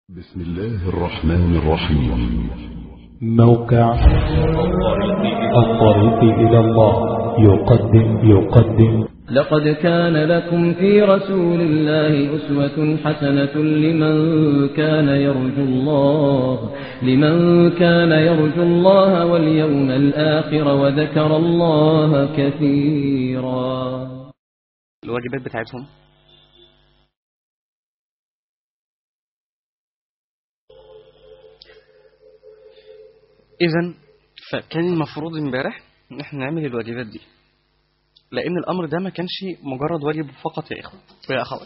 بسم الله الرحمن الرحيم موقع الطريق إلى الله يقدم يقدم لقد كان لكم في رسول الله أسوة حسنة لمن كان يرجو الله لمن كان يرجو الله واليوم الآخر وذكر الله كثيرا الواجبات بتاعتهم إذا فكان المفروض امبارح إن احنا نعمل الواجبات دي لأن الأمر ده ما كانش مجرد واجب فقط يا إخوة ويا أخوات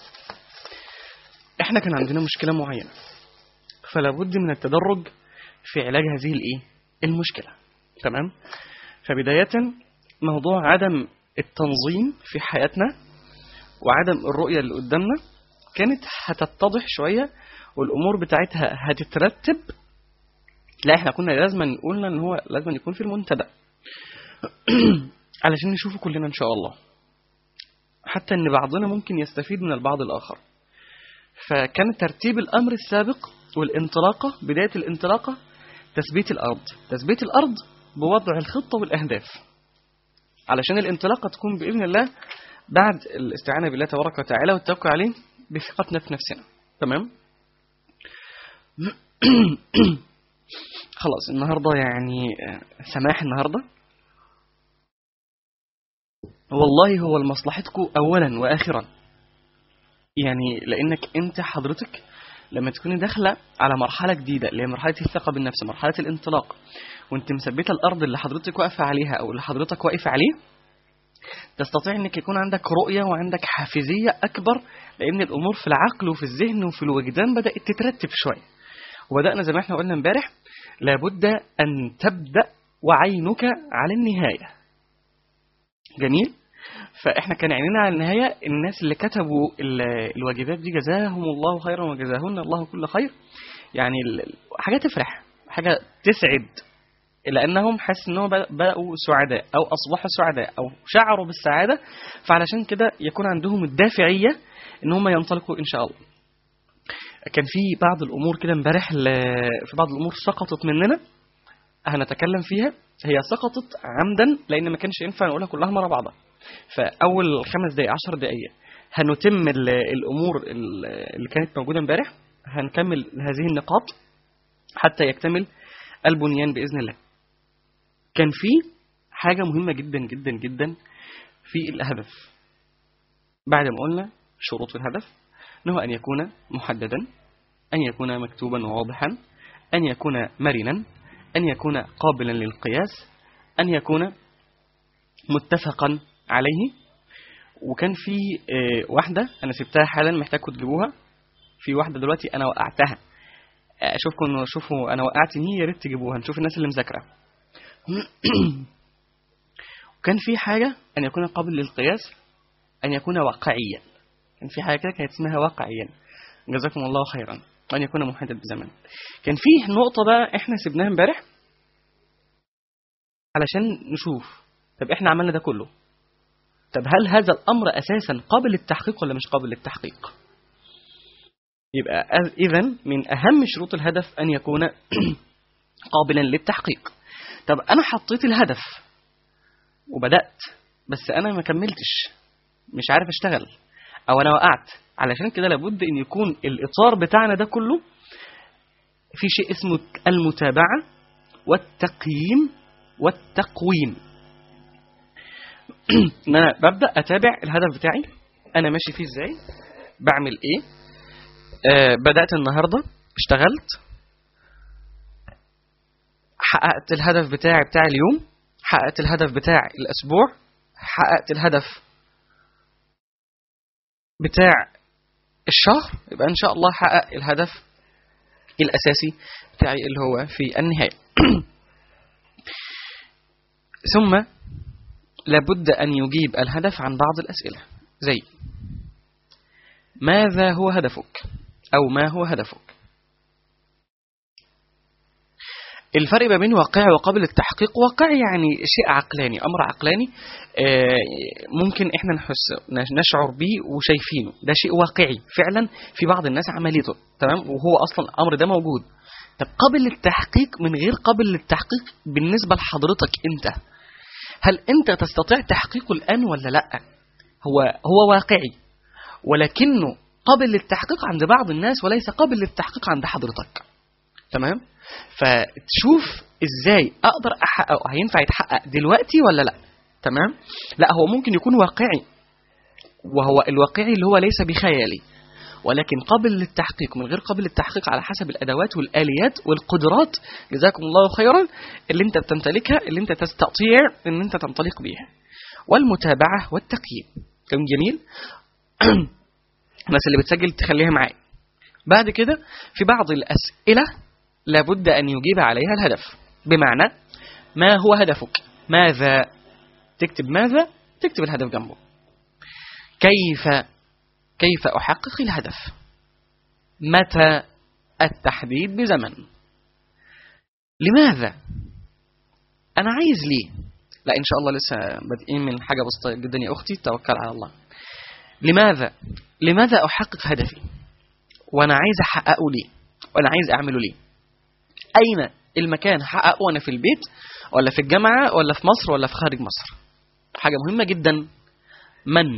احنا كان عندنا مشكلة معينة فلا بد من التدرج في علاج هذه الإيه المشكلة تمام فبداية موضوع عدم التنظيم في حياتنا وعدم الرؤية اللي قدامنا كانت هتتضح شوية والأمور بتاعتها هتترتب لا احنا كنا لازم نقولنا ان هو لازم يكون في المنتدى علشان نشوفه كلنا ان شاء الله حتى ان بعضنا ممكن يستفيد من البعض الاخر فكان ترتيب الامر السابق والانطلاقه بدايه الانطلاقه تثبيت الارض تثبيت الارض بوضع الخطه والاهداف علشان الانطلاقه تكون باذن الله بعد الاستعانه بالله تبارك وتعالى والتوكل عليه بثقتنا في نفسنا تمام خلاص النهارده يعني سماح النهارده والله هو لمصلحتكم اولا واخرا يعني لانك انت حضرتك لما تكوني داخله على مرحله جديده اللي هي مرحله الثقه بالنفس مرحله الانطلاق وانت مثبته الارض اللي حضرتك واقفه عليها او اللي حضرتك واقف عليه تستطيع انك يكون عندك رؤيه وعندك حافزيه اكبر لان الامور في العقل وفي الذهن وفي الوجدان بدات تترتب شويه وبدانا زي ما احنا قلنا امبارح لابد ان تبدا وعينك على النهايه جميل فاحنا كان عينينا على النهايه الناس اللي كتبوا ال- الواجبات دي جزاهم الله خيرا وجزاهن الله كل خير يعني ال- حاجه تفرح حاجه تسعد لانهم حاسس انهم بد- بقوا سعداء او اصبحوا سعداء او شعروا بالسعاده فعلشان كده يكون عندهم الدافعيه ان هم ينطلقوا ان شاء الله كان في بعض الامور كده امبارح ل- في بعض الامور سقطت مننا هنتكلم فيها هي سقطت عمدا لان ما كانش ينفع نقولها كلها مره بعضها فاول خمس دقائق عشر دقائق هنتم ال- الامور ال- اللي كانت موجوده امبارح هنكمل هذه النقاط حتى يكتمل البنيان باذن الله كان في حاجه مهمه جدا جدا جدا في الهدف بعد ما قلنا شروط الهدف انه ان يكون محددا ان يكون مكتوبا واضحا ان يكون مرنا ان يكون قابلا للقياس ان يكون متفقا عليه وكان في آه، واحده انا سبتها حالا محتاجكم تجيبوها في واحده دلوقتي انا وقعتها آه، اشوفكم شوفوا انا وقعت مين يا ريت تجيبوها نشوف الناس اللي مذاكره وكان في حاجه ان يكون قابل للقياس ان يكون واقعيا كان في حاجه كده كانت اسمها واقعيا جزاكم الله خيرا ان يكون محدد بزمن كان في نقطه بقى احنا سيبناها امبارح علشان نشوف طب احنا عملنا ده كله طب هل هذا الامر اساسا قابل للتحقيق ولا مش قابل للتحقيق يبقى اذا من اهم شروط الهدف ان يكون قابلا للتحقيق طب انا حطيت الهدف وبدات بس انا ما كملتش مش عارف اشتغل او انا وقعت علشان كده لابد ان يكون الاطار بتاعنا ده كله في شيء اسمه المتابعه والتقييم والتقويم ان انا ببدا اتابع الهدف بتاعي انا ماشي فيه ازاي بعمل ايه آه بدات النهارده اشتغلت حققت الهدف بتاعي بتاع اليوم حققت الهدف بتاع الاسبوع حققت الهدف بتاع الشهر يبقى ان شاء الله حقق الهدف الاساسي بتاعي اللي هو في النهايه ثم لابد ان يجيب الهدف عن بعض الاسئله زي ماذا هو هدفك او ما هو هدفك الفرق ما بين واقعي وقابل للتحقيق واقعي يعني شيء عقلاني امر عقلاني آه، ممكن احنا نحس نشعر بيه وشايفينه ده شيء واقعي فعلا في بعض الناس عملته تمام وهو اصلا الامر ده موجود طب قابل للتحقيق من غير قابل للتحقيق بالنسبه لحضرتك انت هل انت تستطيع تحقيقه الان ولا لا هو هو واقعي ولكنه قابل للتحقيق عند بعض الناس وليس قابل للتحقيق عند حضرتك تمام فتشوف ازاي اقدر احققه هينفع يتحقق دلوقتي ولا لا تمام لا هو ممكن يكون واقعي وهو الواقعي اللي هو ليس بخيالي ولكن قابل للتحقيق من غير قابل للتحقيق على حسب الادوات والاليات والقدرات جزاكم الله خيرا اللي انت بتمتلكها اللي انت تستطيع ان انت تنطلق بيها والمتابعه والتقييم كلام جميل الناس اللي بتسجل تخليها معايا بعد كده في بعض الاسئله لابد ان يجيب عليها الهدف بمعنى ما هو هدفك ماذا تكتب ماذا تكتب الهدف جنبه كيف كيف احقق الهدف متى التحديد بزمن لماذا انا عايز ليه لا ان شاء الله لسه بادئين من حاجه بسيطه جدا يا اختي توكل على الله لماذا لماذا احقق هدفي وانا عايز احققه ليه وانا عايز اعمله ليه اين المكان هحققه وانا في البيت ولا في الجامعه ولا في مصر ولا في خارج مصر حاجه مهمه جدا من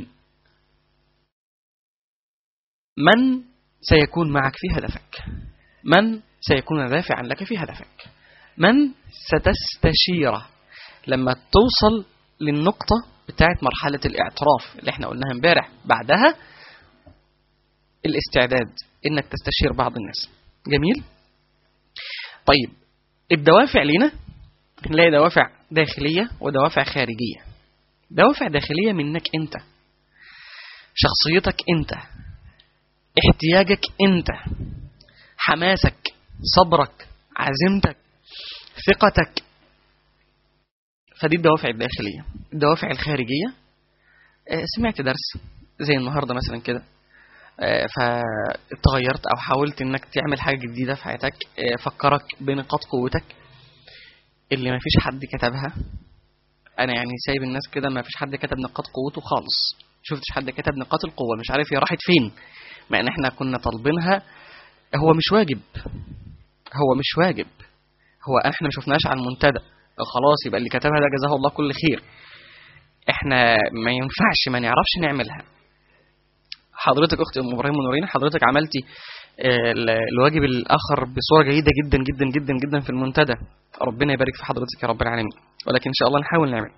من سيكون معك في هدفك من سيكون دافعا لك في هدفك من ستستشيره لما توصل للنقطة بتاعت مرحلة الاعتراف اللي احنا قلناها امبارح بعدها الاستعداد انك تستشير بعض الناس جميل طيب الدوافع لينا نلاقي دوافع داخلية ودوافع خارجية دوافع داخلية منك انت شخصيتك انت احتياجك انت حماسك صبرك عزيمتك ثقتك فدي الدوافع الداخلية الدوافع الخارجية آه، سمعت درس زي النهاردة مثلا كده آه، فتغيرت او حاولت انك تعمل حاجة جديدة في حياتك آه، فكرك بنقاط قوتك اللي ما فيش حد كتبها انا يعني سايب الناس كده ما فيش حد كتب نقاط قوته خالص شفتش حد كتب نقاط القوة مش عارف هي راحت فين مع ان احنا كنا طالبينها هو مش واجب هو مش واجب هو احنا ما شفناش على المنتدى خلاص يبقى اللي كتبها ده جزاه الله كل خير احنا ما ينفعش ما نعرفش نعملها حضرتك اختي ام ابراهيم ونورين حضرتك عملتي آه، ال- الواجب الاخر بصوره جيده جدا جدا جدا جدا في المنتدى ربنا يبارك في حضرتك يا رب العالمين ولكن ان شاء الله نحاول نعمل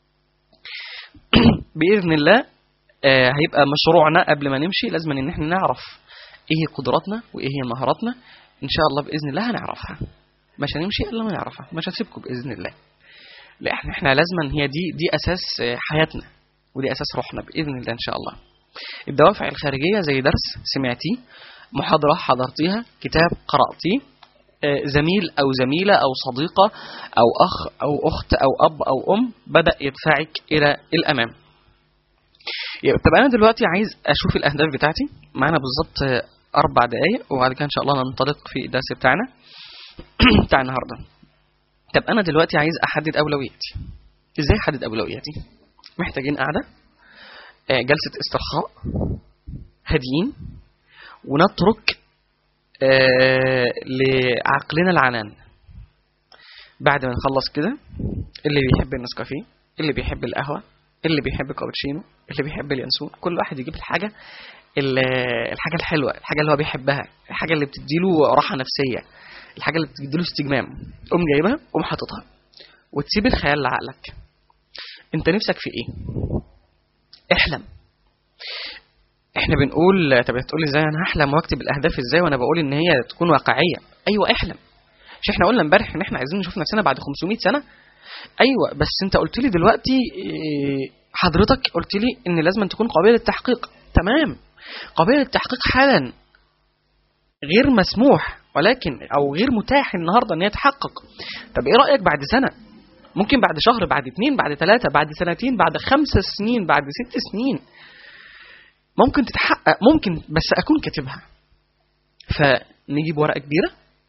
باذن الله آه، هيبقى مشروعنا قبل ما نمشي لازم ان احنا نعرف ايه قدراتنا وايه هي مهاراتنا ان شاء الله باذن الله هنعرفها مش هنمشي الا ما نعرفها مش هسيبكم باذن الله لا احنا احنا لازما هي دي دي اساس آه، حياتنا ودي اساس روحنا باذن الله ان شاء الله الدوافع الخارجيه زي درس سمعتيه محاضره حضرتيها كتاب قراتيه آه، زميل او زميله او صديقه او اخ او اخت او اب او ام بدا يدفعك الى الامام يبقى طب انا دلوقتي عايز اشوف الاهداف بتاعتي معانا بالظبط آه، اربع دقائق وبعد كده ان شاء الله ننطلق في الدرس بتاعنا بتاع النهارده طب انا دلوقتي عايز احدد اولوياتي ازاي احدد اولوياتي محتاجين قاعده آه، جلسه استرخاء هاديين ونترك آه، لعقلنا العنان بعد ما نخلص كده اللي بيحب النسكافيه اللي بيحب القهوه اللي بيحب الكابتشينو اللي بيحب اليانسون كل واحد يجيب الحاجه ال- الحاجه الحلوه الحاجه اللي هو بيحبها الحاجه اللي بتديله راحه نفسيه الحاجه اللي بتديله استجمام قوم جايبها قوم حاططها وتسيب الخيال لعقلك انت نفسك في ايه احلم احنا بنقول طب هتقولي ازاي انا هحلم واكتب الاهداف ازاي وانا بقول ان هي تكون واقعيه ايوه احلم مش احنا قلنا امبارح ان احنا عايزين نشوف نفسنا بعد 500 سنه ايوه بس انت قلت لي دلوقتي إيه، حضرتك قلت لي ان لازم تكون قابله للتحقيق تمام قابله للتحقيق حالا غير مسموح ولكن او غير متاح النهارده ان هي تحقق طب ايه رايك بعد سنه ممكن بعد شهر بعد اتنين بعد ثلاثة بعد سنتين بعد خمس سنين بعد ست سنين ممكن تتحقق ممكن بس اكون كاتبها فنجيب ورقه كبيره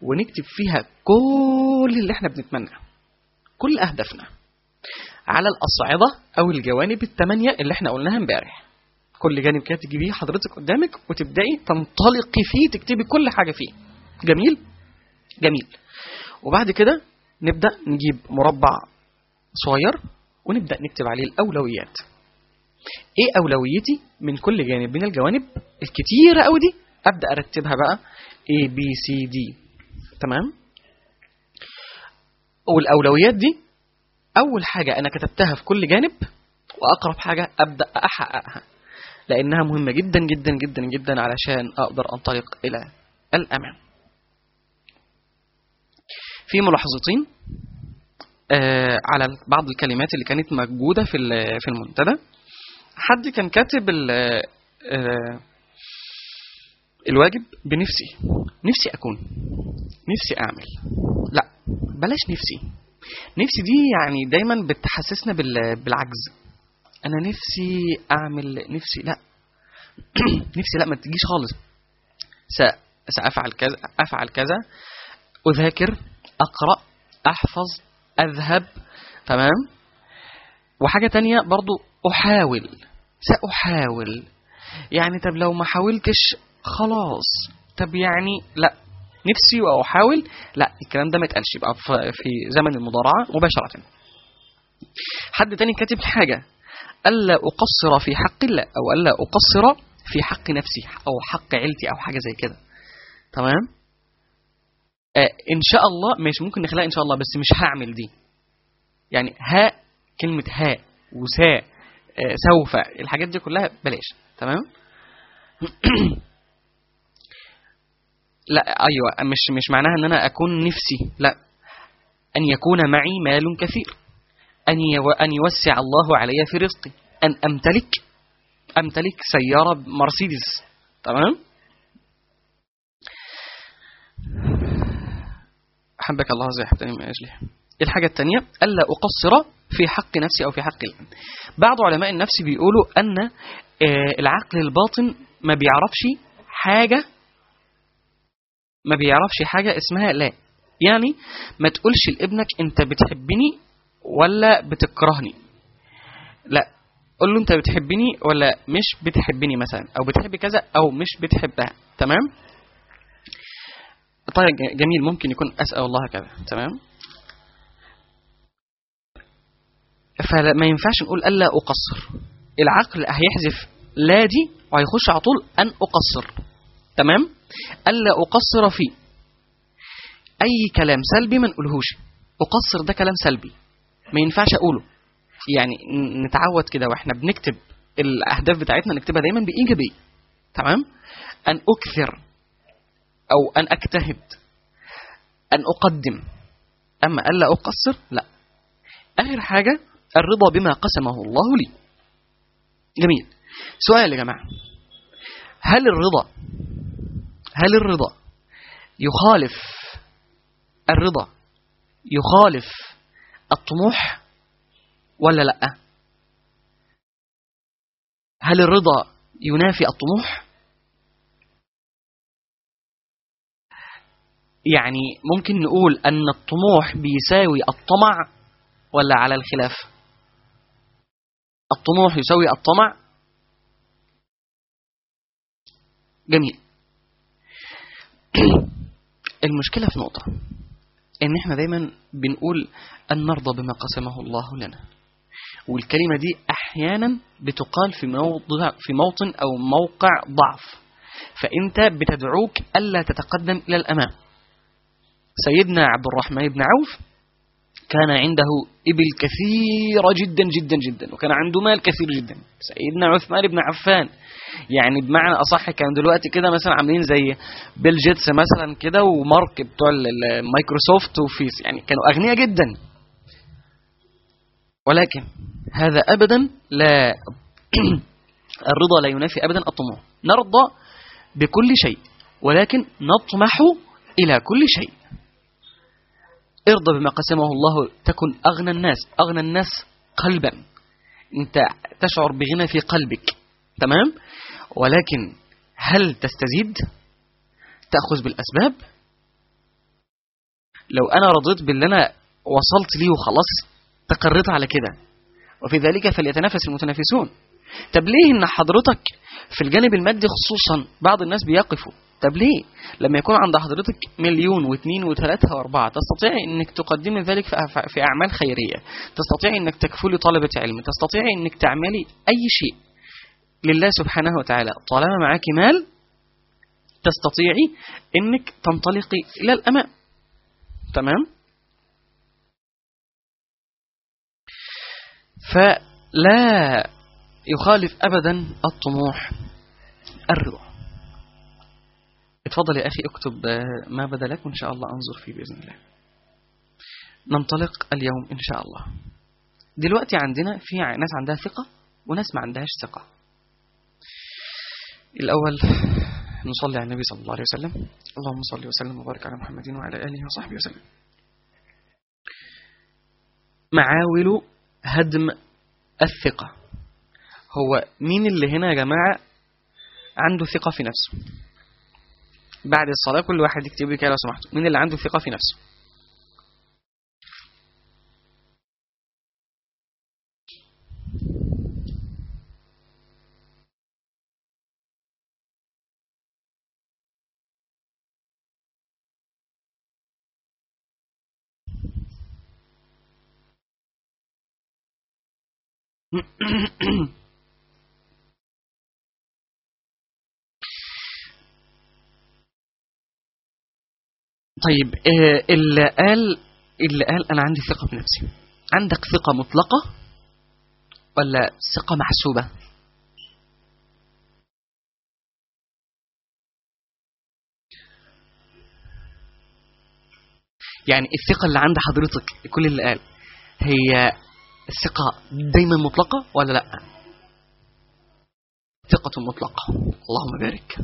ونكتب فيها كل اللي احنا بنتمناه كل أهدافنا على الأصعدة أو الجوانب الثمانية اللي احنا قلناها امبارح كل جانب كده تجيبيه حضرتك قدامك وتبدأي تنطلقي فيه تكتبي كل حاجة فيه جميل جميل وبعد كده نبدأ نجيب مربع صغير ونبدأ نكتب عليه الأولويات ايه أولويتي من كل جانب من الجوانب الكتيرة قوي دي أبدأ أرتبها بقى A B C D تمام والأولويات دي أول حاجة أنا كتبتها في كل جانب وأقرب حاجة أبدأ أحققها لأنها مهمة جدا جدا جدا جدا علشان أقدر أنطلق إلى الأمام في ملاحظتين آه على بعض الكلمات اللي كانت موجودة في في المنتدى حد كان كاتب آه الواجب بنفسي نفسي أكون نفسي أعمل لا بلاش نفسي نفسي دي يعني دايما بتحسسنا بالعجز أنا نفسي أعمل نفسي لا نفسي لا ما تجيش خالص سأفعل كذا أفعل كذا أذاكر أقرأ أحفظ أذهب تمام وحاجة تانية برضو أحاول سأحاول يعني طب لو ما حاولتش خلاص طب يعني لا نفسي وأحاول لا الكلام ده ما يتقالش يبقى في زمن المضارعة مباشرة حد تاني كاتب حاجة ألا أقصر في حق الله أو ألا أقصر في حق نفسي أو حق عيلتي أو حاجة زي كده تمام آه إن شاء الله مش ممكن نخلقها إن شاء الله بس مش هعمل دي يعني ها كلمة ها وسا آه سوف الحاجات دي كلها بلاش تمام لا ايوه مش مش معناها ان انا اكون نفسي لا ان يكون معي مال كثير ان يو ان يوسع الله علي في رزقي ان امتلك امتلك سياره مرسيدس تمام حبك الله زي حبتني من اجله الحاجه الثانيه الا اقصر في حق نفسي او في حق الله بعض علماء النفس بيقولوا ان العقل الباطن ما بيعرفش حاجه ما بيعرفش حاجة اسمها لا يعني ما تقولش لابنك انت بتحبني ولا بتكرهني لا قول له انت بتحبني ولا مش بتحبني مثلا او بتحب كذا او مش بتحبها تمام طيب جميل ممكن يكون اسال الله كذا تمام فما ينفعش نقول الا اقصر العقل هيحذف لا دي وهيخش على طول ان اقصر تمام ألا أقصر فيه أي كلام سلبي ما نقولهوش أقصر ده كلام سلبي ما ينفعش أقوله يعني نتعود كده وإحنا بنكتب الأهداف بتاعتنا نكتبها دايما بإيجابية تمام أن أكثر أو أن أجتهد أن أقدم أما ألا أقصر لا آخر حاجة الرضا بما قسمه الله لي جميل سؤال يا جماعة هل الرضا هل الرضا يخالف الرضا يخالف الطموح ولا لا هل الرضا ينافي الطموح يعني ممكن نقول أن الطموح بيساوي الطمع ولا على الخلاف الطموح يساوي الطمع جميل المشكلة في نقطة ان احنا دايما بنقول ان نرضى بما قسمه الله لنا والكلمة دي احيانا بتقال في موضع في موطن او موقع ضعف فانت بتدعوك الا تتقدم الى الامام سيدنا عبد الرحمن بن عوف كان عنده إبل كثيرة جدا جدا جدا وكان عنده مال كثير جدا سيدنا عثمان بن عفان يعني بمعنى أصح كان دلوقتي كده مثلا عاملين زي بيل جيتس مثلا كده ومارك بتوع المايكروسوفت وفيس يعني كانوا أغنياء جدا ولكن هذا أبدا لا الرضا لا ينافي أبدا الطموح نرضى بكل شيء ولكن نطمح إلى كل شيء ارضى بما قسمه الله تكن أغنى الناس أغنى الناس قلبا أنت تشعر بغنى في قلبك تمام ولكن هل تستزيد تأخذ بالأسباب لو انا رضيت باللي انا وصلت ليه وخلاص استقريت على كده وفي ذلك فليتنافس المتنافسون طب ليه ان حضرتك في الجانب المادي خصوصا بعض الناس بيقفوا طب ليه لما يكون عند حضرتك مليون واثنين وثلاثة واربعة تستطيعي انك تقدمي ذلك في أف- في اعمال خيرية تستطيعي انك تكفلي طلبة علم تستطيعي انك تعملي اي شيء لله سبحانه وتعالى طالما معك مال تستطيعي انك تنطلقي الى الامام تمام فلا يخالف ابدا الطموح الرضا اتفضل يا اخي اكتب آه، ما بدا لك وان شاء الله انظر فيه باذن الله ننطلق اليوم ان شاء الله دلوقتي عندنا في ناس عندها ثقه وناس ما عندهاش ثقه الأول نصلي على النبي صلى الله عليه وسلم اللهم صل وسلم وبارك على محمد وعلى آله وصحبه وسلم معاول هدم الثقة هو مين اللي هنا يا جماعة عنده ثقة في نفسه بعد الصلاة كل واحد يكتب لي كده لو سمحتوا مين اللي عنده ثقة في نفسه طيب آه، اللي قال اللي قال انا عندي ثقه في نفسي عندك ثقه مطلقه ولا ثقه محسوبه يعني الثقه اللي عند حضرتك كل اللي قال هي الثقه دايما مطلقه ولا لا ثقه مطلقه اللهم بارك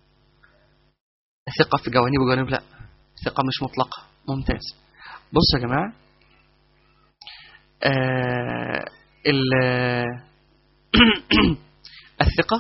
الثقه في جوانب وجوانب لا ثقة مش مطلقة ممتاز بصوا يا جماعة آه ال- الثقة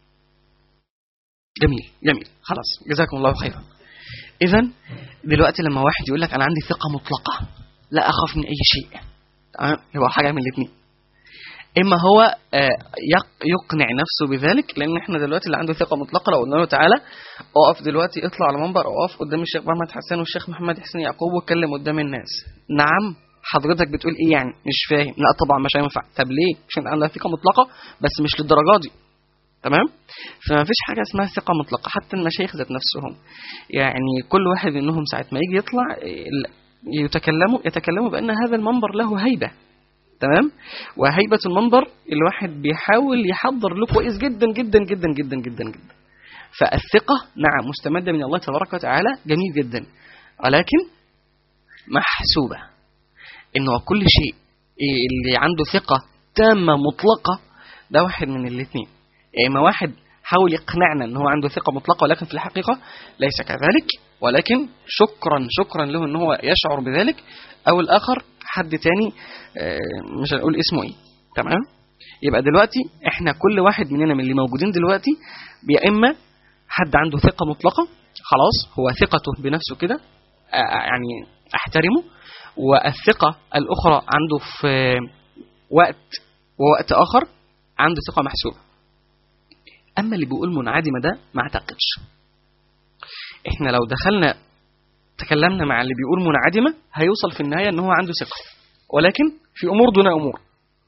جميل جميل خلاص جزاكم الله خيرا إذا دلوقتي لما واحد يقول لك أنا عندي ثقة مطلقة لا أخاف من أي شيء تمام هو حاجة من الاثنين إما هو آه، يق- يقنع نفسه بذلك لأن إحنا دلوقتي اللي عنده ثقة مطلقة لو قلنا له تعالى اقف دلوقتي اطلع على منبر او اقف قدام الشيخ محمد حسان والشيخ محمد حسين يعقوب واتكلم قدام الناس نعم حضرتك بتقول ايه يعني مش فاهم لا طبعا مش هينفع طب ليه عشان عندها ثقه مطلقه بس مش للدرجه دي تمام فما فيش حاجه اسمها ثقه مطلقه حتى المشايخ ذات نفسهم يعني كل واحد منهم ساعه ما يجي يطلع ال- يتكلموا يتكلموا بان هذا المنبر له هيبه تمام وهيبه المنبر الواحد بيحاول يحضر له كويس جدا جدا جدا جدا جدا جدا فالثقة نعم مستمدة من الله تبارك وتعالى جميل جدا ولكن محسوبة إنه كل شيء اللي عنده ثقة تامة مطلقة ده واحد من الاثنين يا إما واحد حاول يقنعنا إن هو عنده ثقة مطلقة ولكن في الحقيقة ليس كذلك ولكن شكرا شكرا له إن هو يشعر بذلك أو الآخر حد تاني آه، مش هنقول اسمه إيه تمام يبقى دلوقتي احنا كل واحد مننا من اللي موجودين دلوقتي يا اما حد عنده ثقة مطلقة خلاص هو ثقته بنفسه كده آه، يعني احترمه والثقة الأخرى عنده في وقت ووقت آخر عنده ثقة محسوبة أما اللي بيقول منعدمة ده ما أعتقدش إحنا لو دخلنا تكلمنا مع اللي بيقول منعدمة هيوصل في النهاية إن هو عنده ثقة ولكن في أمور دون أمور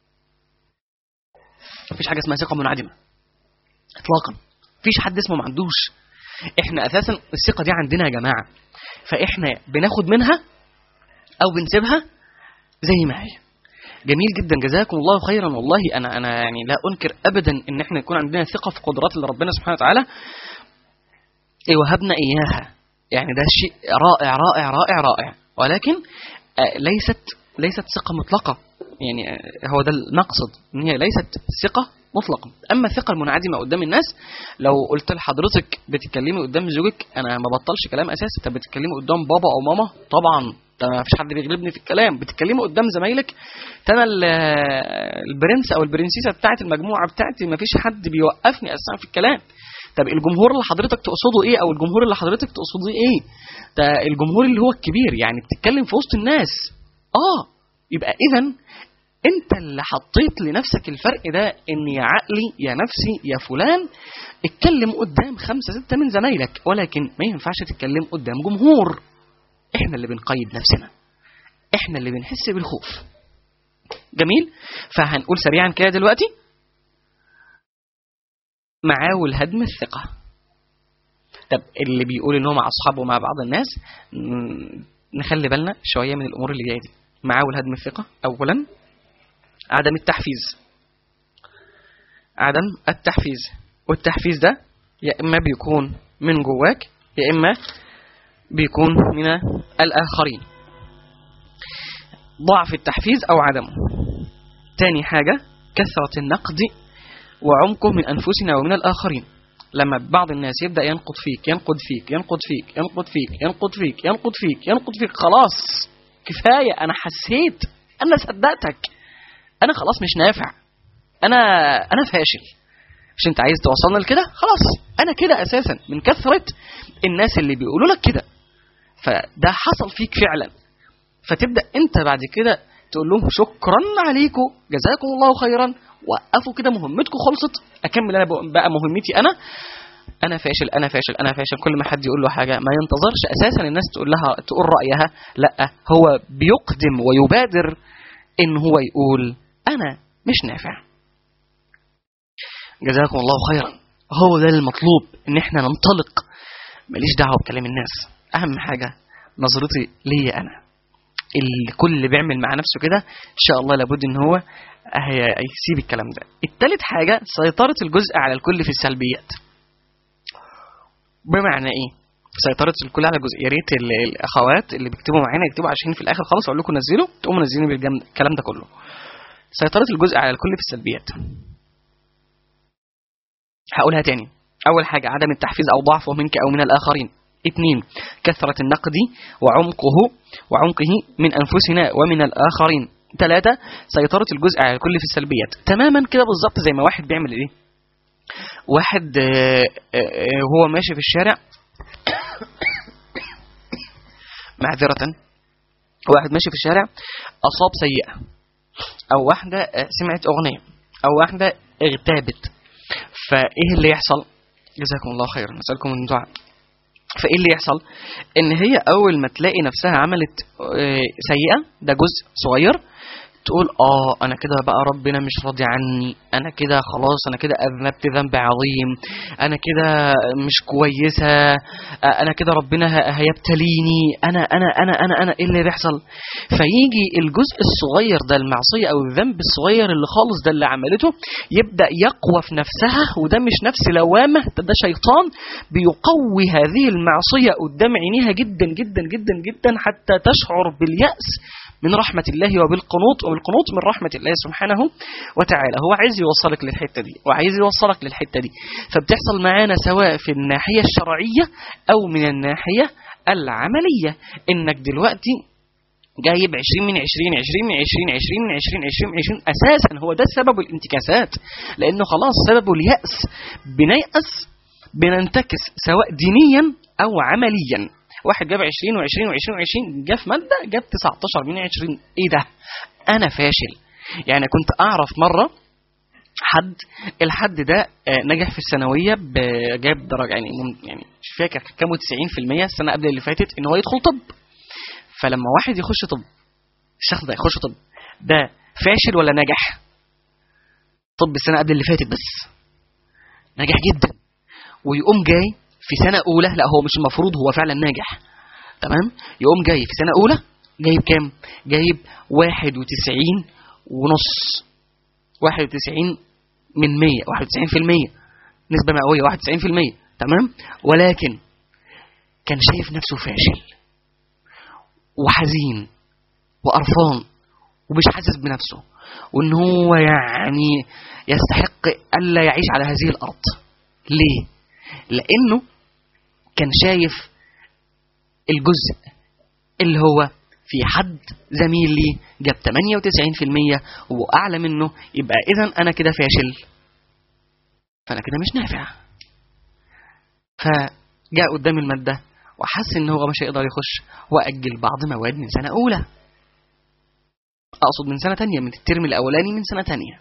مفيش حاجة اسمها ثقة منعدمة إطلاقا مفيش حد اسمه ما عندوش احنا اساسا الثقه دي عندنا يا جماعه فاحنا بناخد منها او بنسيبها زي ما هي جميل جدا جزاكم الله خيرا والله انا انا يعني لا انكر ابدا ان احنا يكون عندنا ثقه في قدرات اللي ربنا سبحانه وتعالى إيه وهبنا اياها يعني ده شيء رائع رائع رائع رائع ولكن آه، ليست ليست ثقه مطلقه يعني آه، هو ده المقصد ان هي ليست ثقه مطلقا اما الثقه المنعدمه قدام الناس لو قلت لحضرتك بتتكلمي قدام زوجك انا ما بطلش كلام اساسي طب بتتكلمي قدام بابا او ماما طبعا ده ما فيش حد بيغلبني في الكلام بتتكلمي قدام زمايلك ده انا ال- البرنس او البرنسيسه بتاعت المجموعه بتاعتي ما فيش حد بيوقفني اساسا في الكلام طب الجمهور اللي حضرتك تقصده ايه او الجمهور اللي حضرتك تقصده ايه ده الجمهور اللي هو الكبير يعني بتتكلم في وسط الناس اه يبقى اذا انت اللي حطيت لنفسك الفرق ده ان يا عقلي يا نفسي يا فلان اتكلم قدام خمسة ستة من زمايلك ولكن ما ينفعش تتكلم قدام جمهور احنا اللي بنقيد نفسنا احنا اللي بنحس بالخوف جميل فهنقول سريعا كده دلوقتي معاول هدم الثقة طب اللي بيقول ان هو مع اصحابه ومع بعض الناس م- نخلي بالنا شوية من الامور اللي جاية دي معاول هدم الثقة اولا عدم التحفيز عدم التحفيز والتحفيز ده يا اما بيكون من جواك يا اما بيكون من الاخرين ضعف التحفيز او عدمه تاني حاجة كثرة النقد وعمقه من أنفسنا ومن الآخرين لما بعض الناس يبدأ ينقد فيك ينقد فيك ينقد فيك ينقد فيك ينقد فيك ينقد فيك ينقد فيك خلاص كفاية أنا حسيت أنا صدقتك أنا خلاص مش نافع أنا أنا فاشل مش أنت عايز توصلنا لكده خلاص أنا كده أساسا من كثرة الناس اللي بيقولوا لك كده فده حصل فيك فعلا فتبدا انت بعد كده تقول لهم شكرا عليكم جزاكم الله خيرا وقفوا كده مهمتكم خلصت اكمل انا بقى مهمتي انا انا فاشل انا فاشل انا فاشل كل ما حد يقول له حاجه ما ينتظرش اساسا الناس تقول لها تقول رايها لا هو بيقدم ويبادر ان هو يقول انا مش نافع جزاكم الله خيرا هو ده المطلوب ان احنا ننطلق ماليش دعوه بكلام الناس اهم حاجه نظرتي ليا انا الكل اللي بيعمل مع نفسه كده ان شاء الله لابد ان هو هي- هيسيب الكلام ده التالت حاجة سيطرة الجزء على الكل في السلبيات بمعنى ايه سيطرة الكل على الجزء يا ريت ال- الاخوات اللي بيكتبوا معانا يكتبوا عشان في الاخر خالص اقول لكم نزلوا تقوموا منزلين بالجم- الكلام ده كله سيطرة الجزء على الكل في السلبيات هقولها تاني اول حاجة عدم التحفيز او ضعفه منك او من الاخرين اثنين كثرة النقد وعمقه وعمقه من أنفسنا ومن الآخرين ثلاثة سيطرة الجزء على الكل في السلبيات تماما كده بالظبط زي ما واحد بيعمل ايه واحد آه، آه، هو ماشي في الشارع معذرة واحد ماشي في الشارع أصاب سيئة أو واحدة آه، سمعت أغنية أو واحدة اغتابت فإيه اللي يحصل جزاكم الله خيرا نسألكم من دعاء فايه اللي يحصل ان هي اول ما تلاقي نفسها عملت آه، سيئه ده جزء صغير تقول اه انا كده بقى ربنا مش راضي عني انا كده خلاص انا كده اذنبت ذنب عظيم انا كده مش كويسه آه، انا كده ربنا ه- هيبتليني انا انا انا انا انا ايه اللي بيحصل فيجي الجزء الصغير ده المعصيه او الذنب الصغير اللي خالص ده اللي عملته يبدا يقوى في نفسها وده مش نفس لوامه ده, ده شيطان بيقوي هذه المعصيه قدام عينيها جدا جدا جدا جدا حتى تشعر بالياس من رحمة الله وبالقنوط وبالقنوط من رحمة الله سبحانه وتعالى هو عايز يوصلك للحتة دي وعايز يوصلك للحتة دي فبتحصل معانا سواء في الناحية الشرعية أو من الناحية العملية إنك دلوقتي جايب 20 من 20 20 من 20 20 من 20 20 من 20 اساسا هو ده سبب الانتكاسات لانه خلاص سببه الياس بنيأس بننتكس سواء دينيا او عمليا واحد جاب 20 و20 و20 و20 جاب في ماده جاب 19 من 20 ايه ده انا فاشل يعني كنت اعرف مره حد الحد ده آه، نجح في الثانويه ب- جاب درجه يعني مم- يعني مش فاكر كام 90% السنه قبل اللي فاتت ان هو يدخل طب فلما واحد يخش طب الشخص ده يخش طب ده فاشل ولا ناجح طب السنه قبل اللي فاتت بس ناجح جدا ويقوم جاي في سنه اولى لا هو مش المفروض هو فعلا ناجح تمام يقوم جاي في سنه اولى جايب كام جايب 91 ونص 91 من 100 91% نسبه مئويه 91% تمام ولكن كان شايف نفسه فاشل وحزين وقرفان ومش حاسس بنفسه وان هو يعني يستحق الا يعيش على هذه الارض ليه لانه كان شايف الجزء اللي هو في حد زميل لي جاب 98% واعلى منه يبقى اذا انا كده فاشل فانا كده مش نافع فجاء قدام المادة وحس ان هو مش هيقدر يخش واجل بعض مواد من سنة اولى اقصد من سنة تانية من الترم الاولاني من سنة تانية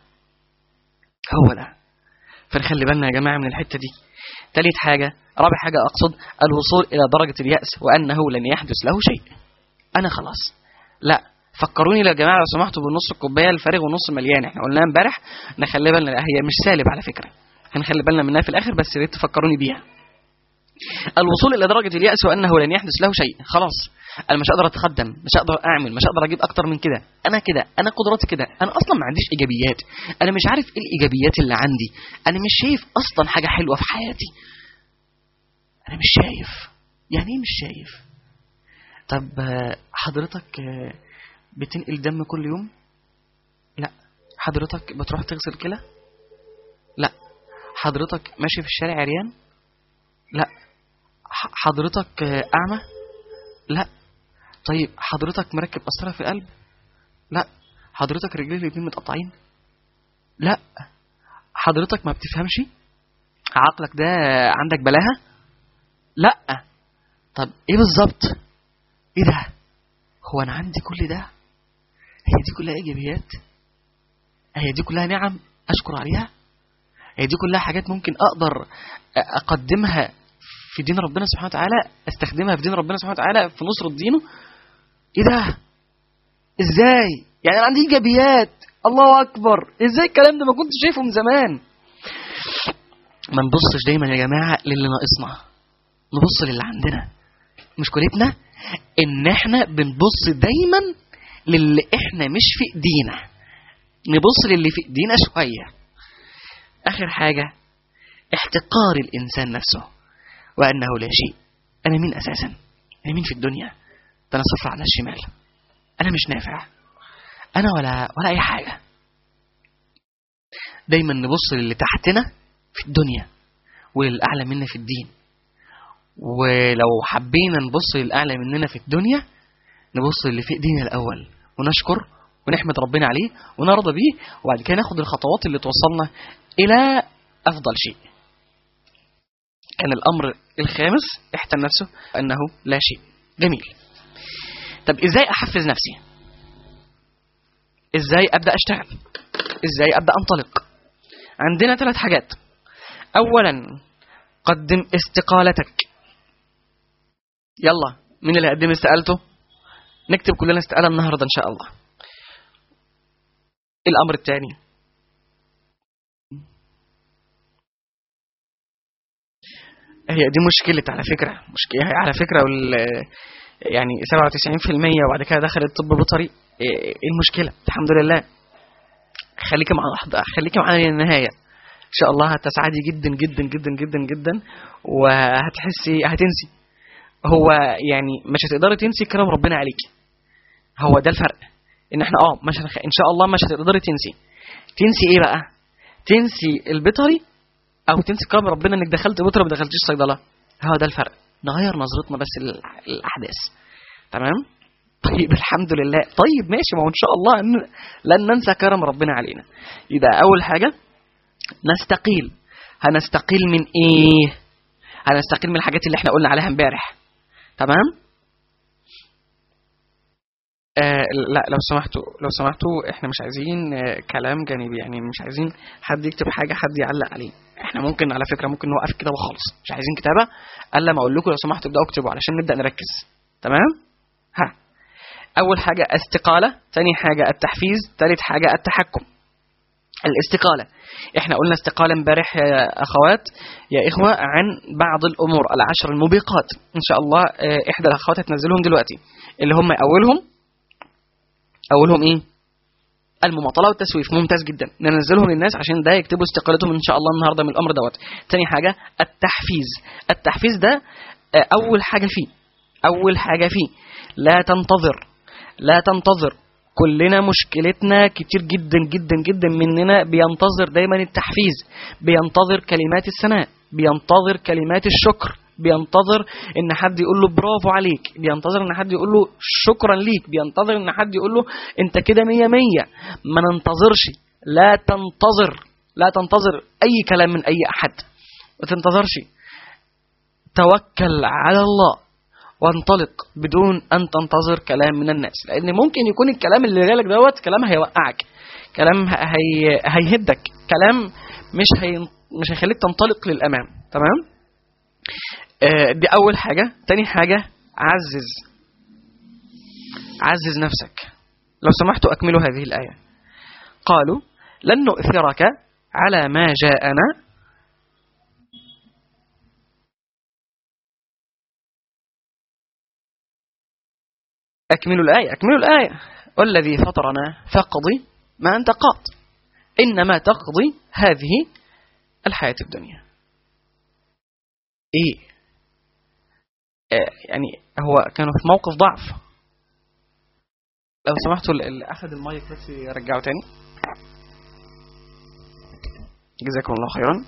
هو ده فنخلي بالنا يا جماعة من الحتة دي تالت حاجة رابع حاجة أقصد الوصول إلى درجة اليأس وأنه لن يحدث له شيء أنا خلاص لا فكروني يا جماعة لو سمحتوا بالنص الكوباية الفارغ والنص المليان احنا قلناها امبارح نخلي بالنا لا، هي مش سالب على فكرة هنخلي بالنا منها في الآخر بس يا ريت تفكروني بيها الوصول إلى درجة اليأس وأنه لن يحدث له شيء خلاص أنا مش هقدر أتقدم مش هقدر أعمل مش هقدر أجيب أكتر من كده أنا كده أنا قدراتي كده أنا أصلا ما عنديش إيجابيات أنا مش عارف إيه الإيجابيات اللي عندي أنا مش شايف أصلا حاجة حلوة في حياتي أنا مش شايف يعني إيه مش شايف طب آه، حضرتك آه، بتنقل دم كل يوم لا حضرتك بتروح تغسل كلى لا حضرتك ماشي في الشارع عريان لا ح- حضرتك آه، أعمى لا طيب حضرتك مركب قسطرة في القلب لا حضرتك رجليك الاتنين متقطعين لا حضرتك ما بتفهمش عقلك ده عندك بلاهة لا طب ايه بالظبط ايه ده هو انا عندي كل ده هي دي كلها ايجابيات هي دي كلها نعم اشكر عليها هي دي كلها حاجات ممكن اقدر اقدمها في دين ربنا سبحانه وتعالى استخدمها في دين ربنا سبحانه وتعالى في نصرة دينه ايه ده ازاي يعني انا عندي ايجابيات الله اكبر ازاي الكلام ده ما كنتش شايفه من زمان ما نبصش دايما يا جماعه للي ناقصنا نبص للي عندنا مشكلتنا ان احنا بنبص دايما للي احنا مش في ايدينا نبص للي في ايدينا شويه اخر حاجه احتقار الانسان نفسه وانه لا شيء انا مين اساسا انا مين في الدنيا ده انا صفر على الشمال انا مش نافع انا ولا ولا اي حاجه دايما نبص للي تحتنا في الدنيا وللاعلى منا في الدين ولو حبينا نبص للاعلى مننا في الدنيا نبص للي في ايدينا الاول ونشكر ونحمد ربنا عليه ونرضى بيه وبعد كده ناخد الخطوات اللي توصلنا الى افضل شيء كان الامر الخامس احتى نفسه انه لا شيء جميل طب ازاي احفز نفسي ازاي ابدا اشتغل ازاي ابدا انطلق عندنا ثلاث حاجات اولا قدم استقالتك يلا مين اللي هيقدم استقالته نكتب كلنا استقاله النهارده ان شاء الله الامر الثاني هي دي مشكلة على فكرة مشكلة هي على فكرة وال يعني 97% وبعد كده دخل الطب بيطري ايه المشكلة الحمد لله خليكي معانا خليكي معانا للنهاية ان شاء الله هتسعدي جدا جدا جدا جدا جدا وهتحسي هتنسي هو يعني مش هتقدري تنسي كرم ربنا عليكي هو ده الفرق ان احنا اه مش هنخ... ان شاء الله مش هتقدري تنسي تنسي ايه بقى تنسي البيطري او تنسي كرم ربنا انك دخلت بيطري ما دخلتيش صيدله هو ده الفرق نغير نظرتنا بس للاحداث تمام طيب الحمد لله طيب ماشي ما هو ان شاء الله إن لن ننسى كرم ربنا علينا يبقى اول حاجه نستقيل هنستقيل من ايه هنستقيل من الحاجات اللي احنا قلنا عليها امبارح تمام آه لا لو سمحتوا لو سمحتوا احنا مش عايزين آه كلام جانبي يعني مش عايزين حد يكتب حاجه حد يعلق عليه احنا ممكن على فكره ممكن نوقف كده وخالص مش عايزين كتابه الا ما اقول لكم لو سمحتوا ابداوا اكتبوا علشان نبدا نركز تمام ها اول حاجه استقاله ثاني حاجه التحفيز ثالث حاجه التحكم الاستقاله احنا قلنا استقاله امبارح يا اخوات يا اخوه عن بعض الامور العشر الموبقات ان شاء الله اه احدى الاخوات هتنزلهم دلوقتي اللي هم اولهم اولهم ايه المماطله والتسويف ممتاز جدا ننزلهم للناس عشان ده يكتبوا استقالتهم ان شاء الله النهارده من الامر دوت تاني حاجه التحفيز التحفيز ده اه اول حاجه فيه اول حاجه فيه لا تنتظر لا تنتظر كلنا مشكلتنا كتير جدا جدا جدا مننا بينتظر دايما التحفيز بينتظر كلمات الثناء بينتظر كلمات الشكر بينتظر ان حد يقول له برافو عليك بينتظر ان حد يقول له شكرا ليك بينتظر ان حد يقول له انت كده مية مية ما ننتظرش لا تنتظر لا تنتظر اي كلام من اي احد ما تنتظرش توكل على الله وانطلق بدون أن تنتظر كلام من الناس لأن ممكن يكون الكلام اللي جالك دوت كلام هيوقعك كلام هي هيهدك كلام مش هي مش هيخليك تنطلق للأمام تمام آه، دي أول حاجة تاني حاجة عزز عزز نفسك لو سمحتوا أكملوا هذه الآية قالوا لن نؤثرك على ما جاءنا أكملوا الآية أكملوا الآية والذي فطرنا فاقضي ما أنت قاط إنما تقضي هذه الحياة الدنيا إيه آه، يعني هو كانوا في موقف ضعف لو سمحتوا اللي أخذ المايك بس يرجعه تاني جزاكم الله خيرا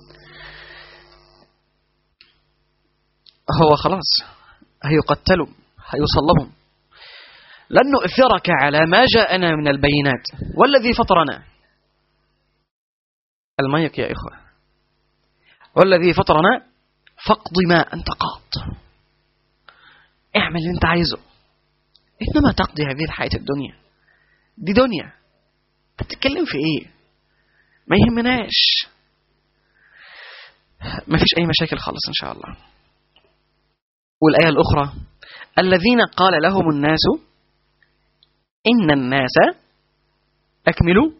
هو خلاص هيقتلوا هيصلبهم لن نؤثرك على ما جاءنا من البينات والذي فطرنا المايك يا إخوة والذي فطرنا فاقض ما أنت قاط اعمل اللي انت عايزه إنما تقضي هذه الحياة الدنيا دي دنيا بتتكلم في إيه ما يهمناش ما فيش أي مشاكل خالص إن شاء الله والآية الأخرى الذين قال لهم الناس إن الناس أكملوا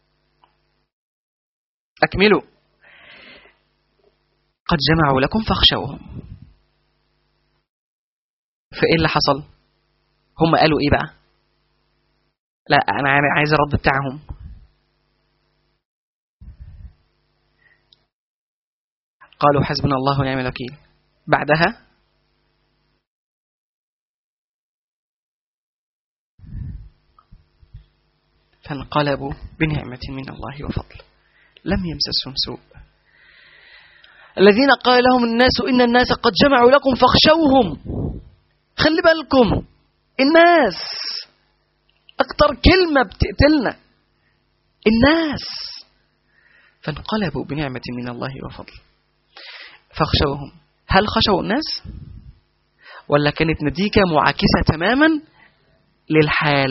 أكملوا قد جمعوا لكم فاخشوهم فإيه اللي حصل هم قالوا إيه بقى لا أنا عايز الرد بتاعهم قالوا حسبنا الله ونعم الوكيل بعدها فانقلبوا بنعمة من الله وفضل لم يمسسهم سوء الذين قال لهم الناس إن الناس قد جمعوا لكم فاخشوهم خلي بالكم الناس أكتر كلمة بتقتلنا الناس فانقلبوا بنعمة من الله وفضل فاخشوهم هل خشوا الناس ولا كانت نتيجة معاكسة تماما للحال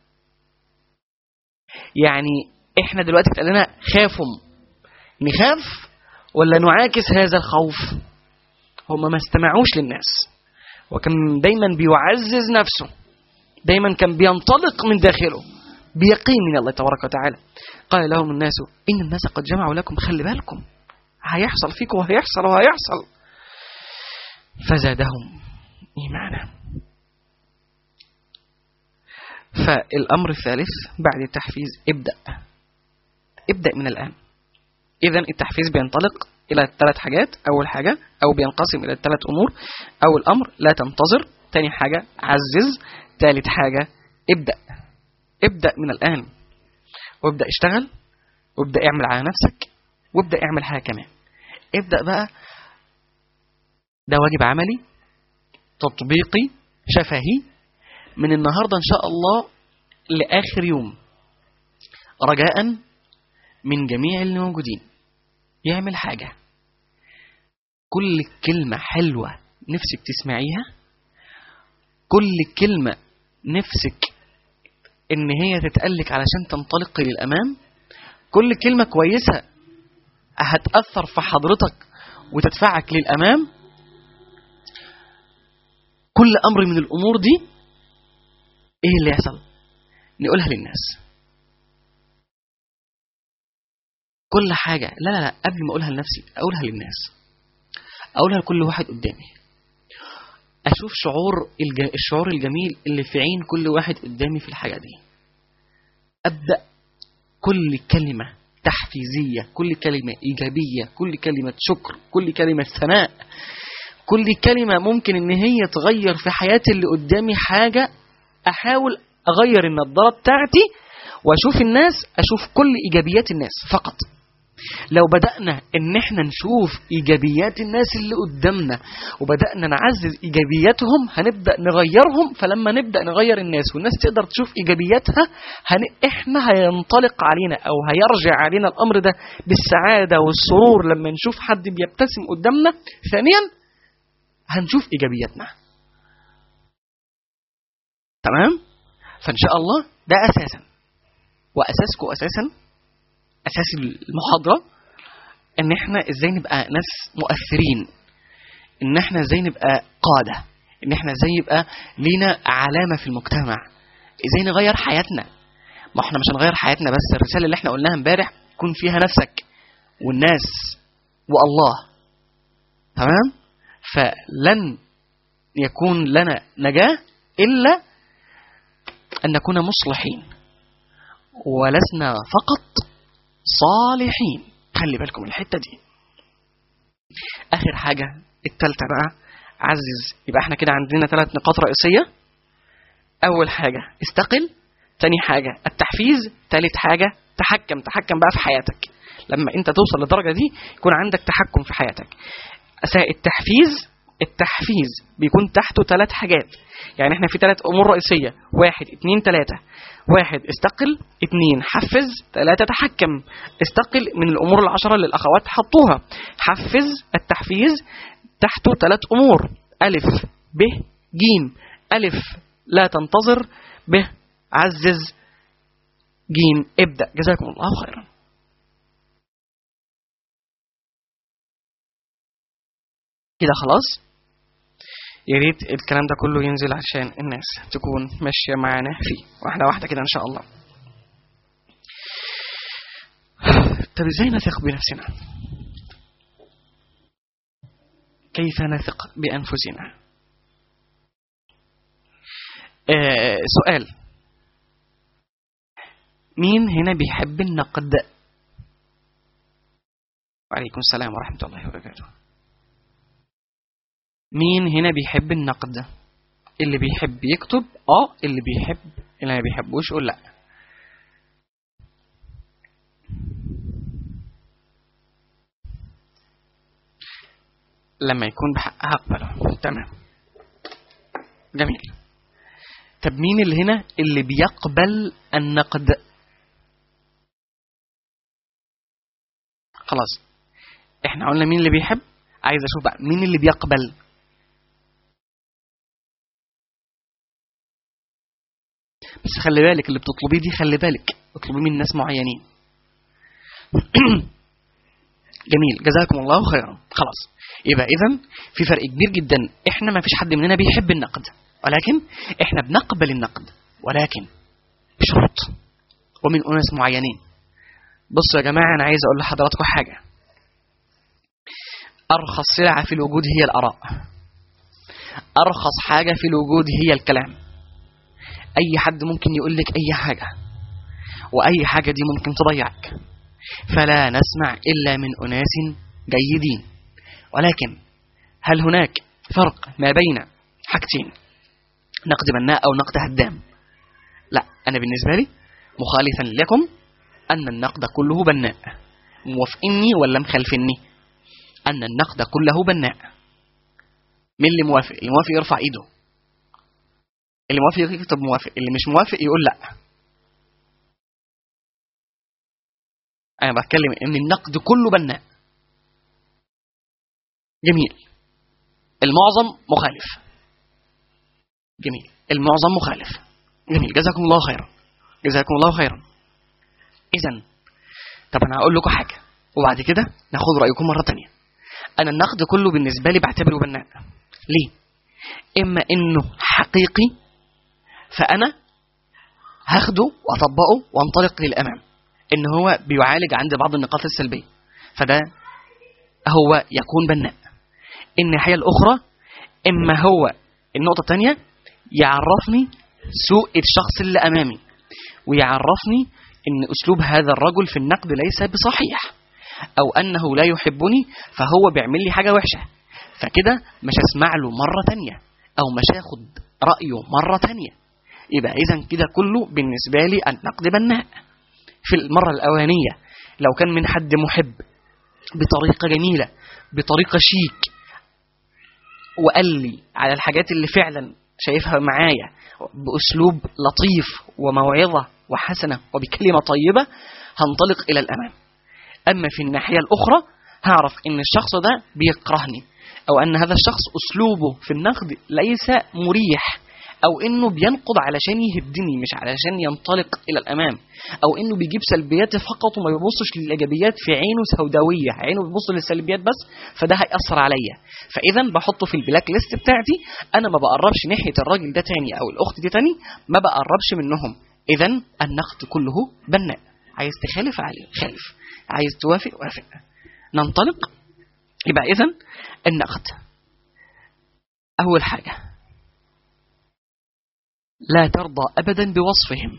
يعني احنا دلوقتي اتقال لنا خافوا نخاف ولا نعاكس هذا الخوف هم ما استمعوش للناس وكان دايما بيعزز نفسه دايما كان بينطلق من داخله بيقين من الله تبارك وتعالى قال لهم الناس إن الناس قد جمعوا لكم خلي بالكم هيحصل فيكم وهيحصل وهيحصل فزادهم إيمانا فالأمر الثالث بعد التحفيز ابدأ ابدأ من الآن إذا التحفيز بينطلق إلى ثلاث حاجات أول حاجة أو بينقسم إلى ثلاث أمور أول أمر لا تنتظر ثاني حاجة عزز ثالث حاجة ابدأ ابدأ من الآن وابدأ اشتغل وابدأ اعمل على نفسك وابدأ اعمل حاجة كمان ابدأ بقى ده واجب عملي تطبيقي شفهي من النهاردة إن شاء الله لآخر يوم رجاء من جميع الموجودين يعمل حاجة كل كلمة حلوة نفسك تسمعيها كل كلمة نفسك ان هي تتقلك علشان تنطلقي للامام كل كلمة كويسة هتأثر في حضرتك وتدفعك للامام كل امر من الامور دي ايه اللي يحصل نقولها للناس كل حاجة لا لا لا قبل ما اقولها لنفسي اقولها للناس اقولها لكل واحد قدامي اشوف شعور الج... الشعور الجميل اللي في عين كل واحد قدامي في الحاجه دي ابدا كل كلمه تحفيزيه كل كلمه ايجابيه كل كلمه شكر كل كلمه ثناء كل كلمه ممكن ان هي تغير في حياه اللي قدامي حاجه احاول اغير النظاره بتاعتي واشوف الناس اشوف كل ايجابيات الناس فقط لو بدأنا إن إحنا نشوف إيجابيات الناس اللي قدامنا وبدأنا نعزز إيجابياتهم هنبدأ نغيرهم فلما نبدأ نغير الناس والناس تقدر تشوف إيجابياتها هن... إحنا هينطلق علينا أو هيرجع علينا الأمر ده بالسعادة والسرور لما نشوف حد بيبتسم قدامنا ثانيا هنشوف ايجابياتنا تمام فان شاء الله ده اساسا واساسكم اساسا اساس المحاضره ان احنا ازاي نبقى ناس مؤثرين ان احنا ازاي نبقى قاده ان احنا ازاي يبقى لينا علامه في المجتمع ازاي نغير حياتنا ما احنا مش هنغير حياتنا بس الرساله اللي احنا قلناها امبارح يكون فيها نفسك والناس والله تمام فلن يكون لنا نجاه الا ان نكون مصلحين ولسنا فقط صالحين خلي بالكم من الحته دي اخر حاجه التالتة بقى عزز يبقى احنا كده عندنا ثلاث نقاط رئيسيه اول حاجه استقل تاني حاجه التحفيز تالت حاجه تحكم تحكم بقى في حياتك لما انت توصل للدرجه دي يكون عندك تحكم في حياتك أسا- التحفيز التحفيز بيكون تحته ثلاث حاجات يعني احنا في ثلاث امور رئيسيه واحد اتنين ثلاثه واحد استقل اتنين حفز ثلاثة تحكم استقل من الأمور العشرة اللي الأخوات حطوها حفز التحفيز تحته ثلاث أمور ألف ب جيم ألف لا تنتظر ب عزز جيم ابدأ جزاكم الله خيرا كده خلاص يا ريت الكلام ده كله ينزل عشان الناس تكون ماشية معانا فيه واحدة واحدة كده إن شاء الله طب ازاي نثق بنفسنا كيف نثق بأنفسنا آه سؤال مين هنا بيحب النقد وعليكم السلام ورحمة الله وبركاته مين هنا بيحب النقد اللي بيحب يكتب اه اللي بيحب اللي ما بيحبوش يقول لا لما يكون بحقها اقبله تمام جميل طب مين اللي هنا اللي بيقبل النقد خلاص احنا قلنا مين اللي بيحب عايز اشوف بقى مين اللي بيقبل بس خلي بالك اللي بتطلبيه دي خلي بالك اطلبيه من ناس معينين جميل جزاكم الله خيرا خلاص يبقى اذا في فرق كبير جدا احنا ما فيش حد مننا بيحب النقد ولكن احنا بنقبل النقد ولكن بشروط ومن اناس معينين بصوا يا جماعه انا عايز اقول لحضراتكم حاجه ارخص سلعه في الوجود هي الاراء ارخص حاجه في الوجود هي الكلام اي حد ممكن يقول لك اي حاجه واي حاجه دي ممكن تضيعك فلا نسمع الا من اناس جيدين ولكن هل هناك فرق ما بين حاجتين نقد بناء او نقد هدام لا انا بالنسبه لي مخالفا لكم ان النقد كله بناء موافقني ولا مخالفني ان النقد كله بناء مين اللي موافق اللي موافق يرفع ايده اللي موافق يكتب موافق اللي مش موافق يقول لا انا بتكلم ان النقد كله بناء جميل المعظم مخالف جميل المعظم مخالف جميل جزاكم الله خيرا جزاكم الله خيرا اذا طب انا هقول لكم حاجه وبعد كده ناخد رايكم مره تانية انا النقد كله بالنسبه لي بعتبره بناء ليه اما انه حقيقي فانا هاخده واطبقه وانطلق للامام ان هو بيعالج عند بعض النقاط السلبيه فده هو يكون بناء الناحيه الاخرى اما هو النقطه الثانيه يعرفني سوء الشخص اللي امامي ويعرفني ان اسلوب هذا الرجل في النقد ليس بصحيح او انه لا يحبني فهو بيعمل لي حاجه وحشه فكده مش هسمع له مره تانية او مش هاخد رايه مره تانية يبقى اذا كده كله بالنسبه لي النقد بناء في المره الاولانيه لو كان من حد محب بطريقه جميله بطريقه شيك وقال لي على الحاجات اللي فعلا شايفها معايا باسلوب لطيف وموعظه وحسنه وبكلمه طيبه هنطلق الى الامام اما في الناحيه الاخرى هعرف ان الشخص ده بيكرهني أو أن هذا الشخص أسلوبه في النقد ليس مريح أو إنه بينقد علشان يهدني مش علشان ينطلق إلى الأمام أو إنه بيجيب سلبيات فقط وما بيبصش للإيجابيات في عينه سوداوية عينه بيبص للسلبيات بس فده هيأثر عليا فإذا بحطه في البلاك ليست بتاعتي أنا ما بقربش ناحية الراجل ده تاني أو الأخت دي تاني ما بقربش منهم إذا النقد كله بناء عايز تخالف عليه خالف عايز توافق وافق ننطلق يبقى إذا النقد أول حاجة لا ترضى أبدا بوصفهم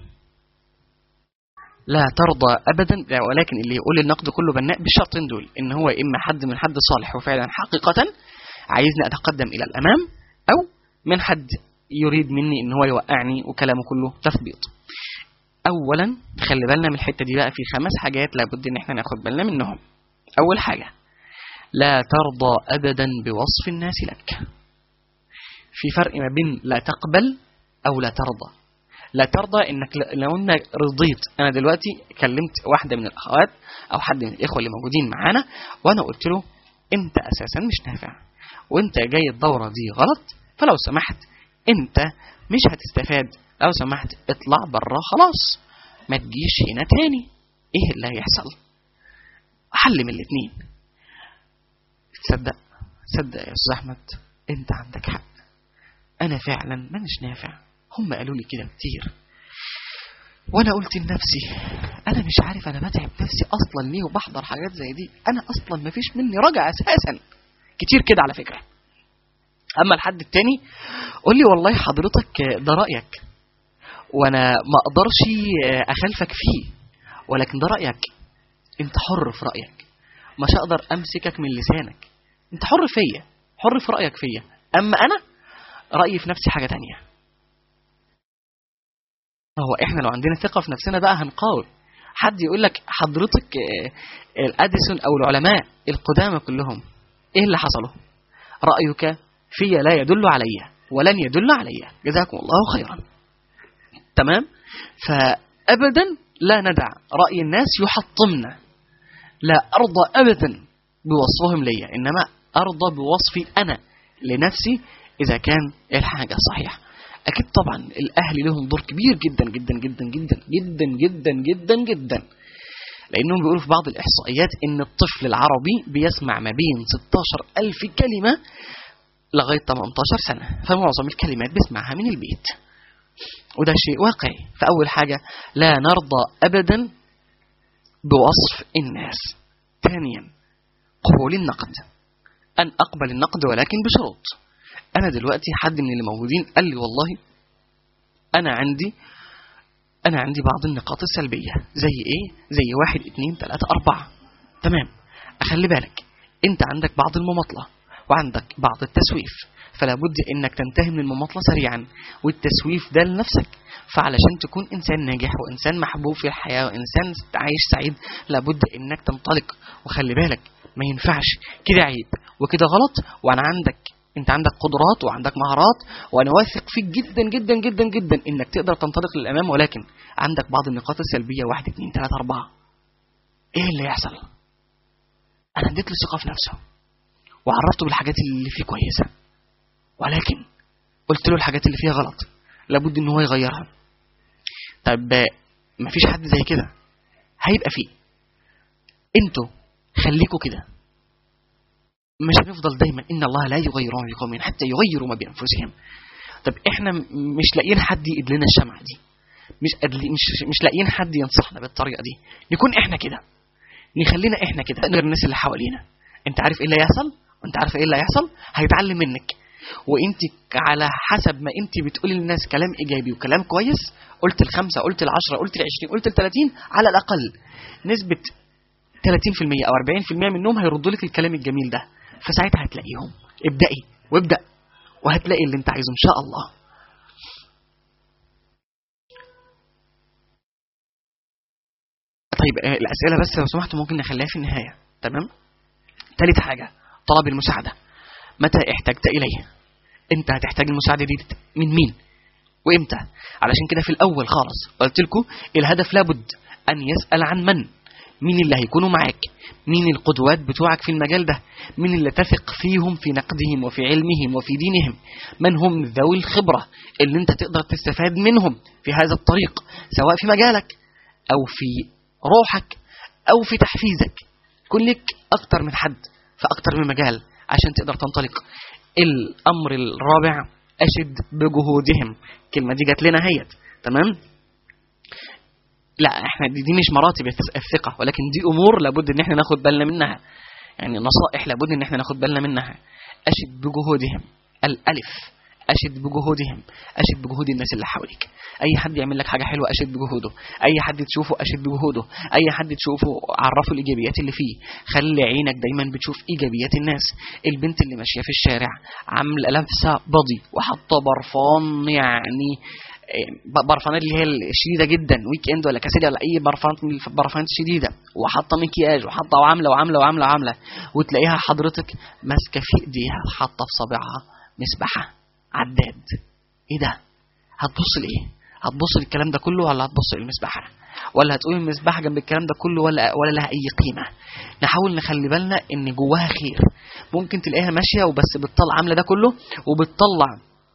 لا ترضى أبدا ولكن اللي يقول النقد كله بناء بالشرطين دول إن هو إما حد من حد صالح وفعلا حقيقة عايزني أتقدم إلى الأمام أو من حد يريد مني إن هو يوقعني وكلامه كله تثبيط أولا خلي بالنا من الحتة دي بقى في خمس حاجات لابد إن احنا ناخد بالنا منهم أول حاجة لا ترضى أبدا بوصف الناس لك في فرق ما بين لا تقبل أو لا ترضى لا ترضى انك ل- لو انك رضيت انا دلوقتي كلمت واحده من الاخوات او حد من الاخوه اللي موجودين معانا وانا قلت له انت اساسا مش نافع وانت جاي الدوره دي غلط فلو سمحت انت مش هتستفاد لو سمحت اطلع بره خلاص ما تجيش هنا تاني ايه اللي هيحصل حل من الاتنين تصدق تصدق يا استاذ احمد انت عندك حق انا فعلا مانيش نافع هم قالوا لي كده كتير وانا قلت لنفسي انا مش عارف انا بتعب نفسي اصلا ليه وبحضر حاجات زي دي انا اصلا مفيش مني رجع اساسا كتير كده على فكره اما الحد التاني قول لي والله حضرتك ده رايك وانا ما اقدرش اخالفك فيه ولكن ده رايك انت حر في رايك مش هقدر امسكك من لسانك انت حر فيا حر في رايك فيا اما انا رايي في نفسي حاجه تانية هو احنا لو عندنا ثقه في نفسنا بقى هنقاوم حد يقول لك حضرتك آه، الاديسون او العلماء القدامى كلهم ايه اللي حصلوا رايك فيا لا يدل علي ولن يدل علي جزاكم الله خيرا تمام فابدا لا ندع راي الناس يحطمنا لا ارضى ابدا بوصفهم لي انما ارضى بوصفي انا لنفسي اذا كان الحاجه صحيحه اكيد طبعا الاهل لهم دور كبير جدا جدا جدا جدا جدا جدا جدا جدا لانهم بيقولوا في بعض الاحصائيات ان الطفل العربي بيسمع ما بين 16 الف كلمه لغايه 18 سنه فمعظم الكلمات بيسمعها من البيت وده شيء واقعي فاول حاجه لا نرضى ابدا بوصف الناس ثانيا قبول النقد ان اقبل النقد ولكن بشروط انا دلوقتي حد من اللي موجودين قال لي والله انا عندي انا عندي بعض النقاط السلبيه زي ايه زي واحد اتنين تلاته اربعه تمام اخلي بالك انت عندك بعض المماطله وعندك بعض التسويف فلا بد انك تنتهي من المماطله سريعا والتسويف ده لنفسك فعلشان تكون انسان ناجح وانسان محبوب في الحياه وانسان عايش سعيد لابد انك تنطلق وخلي بالك ما ينفعش كده عيب وكده غلط وانا عندك انت عندك قدرات وعندك مهارات وانا واثق فيك جدا جدا جدا جدا انك تقدر تنطلق للامام ولكن عندك بعض النقاط السلبيه واحد اتنين تلاته اربعه ايه اللي يحصل؟ انا اديت له ثقه في نفسه وعرفته بالحاجات اللي فيه كويسه ولكن قلت له الحاجات اللي فيها غلط لابد ان هو يغيرها طب مفيش حد زي كده هيبقى فيه انتوا خليكوا كده مش هنفضل دايما ان الله لا يغير ما بقوم حتى يغيروا ما بانفسهم طب احنا م- مش لاقيين حد يقيد لنا الشمعه دي مش قادلي مش مش لاقيين حد ينصحنا بالطريقه دي نكون احنا كده نخلينا احنا كده غير الناس اللي حوالينا انت عارف ايه اللي هيحصل وانت عارف ايه اللي هيحصل هيتعلم منك وانت على حسب ما انت بتقولي للناس كلام ايجابي وكلام كويس قلت الخمسه قلت العشره قلت العشرين قلت الثلاثين على الاقل نسبه 30% او 40% منهم هيردوا لك الكلام الجميل ده فساعتها هتلاقيهم ابدأي وابدأ وهتلاقي اللي انت عايزه ان شاء الله طيب آه، الأسئلة بس لو سمحت ممكن نخليها في النهاية تمام ثالث حاجة طلب المساعدة متى احتجت إليه انت هتحتاج المساعدة دي من مين وامتى علشان كده في الأول خالص قلت لكم الهدف لابد أن يسأل عن من مين اللي هيكونوا معاك مين القدوات بتوعك في المجال ده مين اللي تثق فيهم في نقدهم وفي علمهم وفي دينهم من هم ذوي الخبرة اللي انت تقدر تستفاد منهم في هذا الطريق سواء في مجالك او في روحك او في تحفيزك كن لك اكتر من حد في اكتر من مجال عشان تقدر تنطلق الامر الرابع اشد بجهودهم الكلمه دي جات لنا هيت تمام لا احنا دي, دي مش مراتب الثقه ولكن دي امور لابد ان احنا ناخد بالنا منها يعني نصائح لابد ان احنا ناخد بالنا منها اشد بجهودهم الالف اشد بجهودهم اشد بجهود الناس اللي حواليك اي حد يعمل لك حاجه حلوه اشد بجهوده اي حد تشوفه اشد بجهوده اي حد تشوفه عرفه الايجابيات اللي فيه خلي عينك دايما بتشوف ايجابيات الناس البنت اللي ماشيه في الشارع عامله لابسه بادي وحاطه برفان يعني برفانات اللي هي الشديده جدا ويك اند ولا كاسيليا ولا اي برفانات من البرفانات الشديده وحاطه مكياج وحاطه وعامله وعامله وعامله وعامله وتلاقيها حضرتك ماسكه في ايديها حاطه في صابعها مسبحه عداد ايه ده هتبص لايه هتبص للكلام ده كله ولا هتبص للمسبحه ولا هتقول المسبحه جنب الكلام ده كله ولا ولا لها اي قيمه نحاول نخلي بالنا ان جواها خير ممكن تلاقيها ماشيه وبس بتطلع عامله ده كله وبتطلع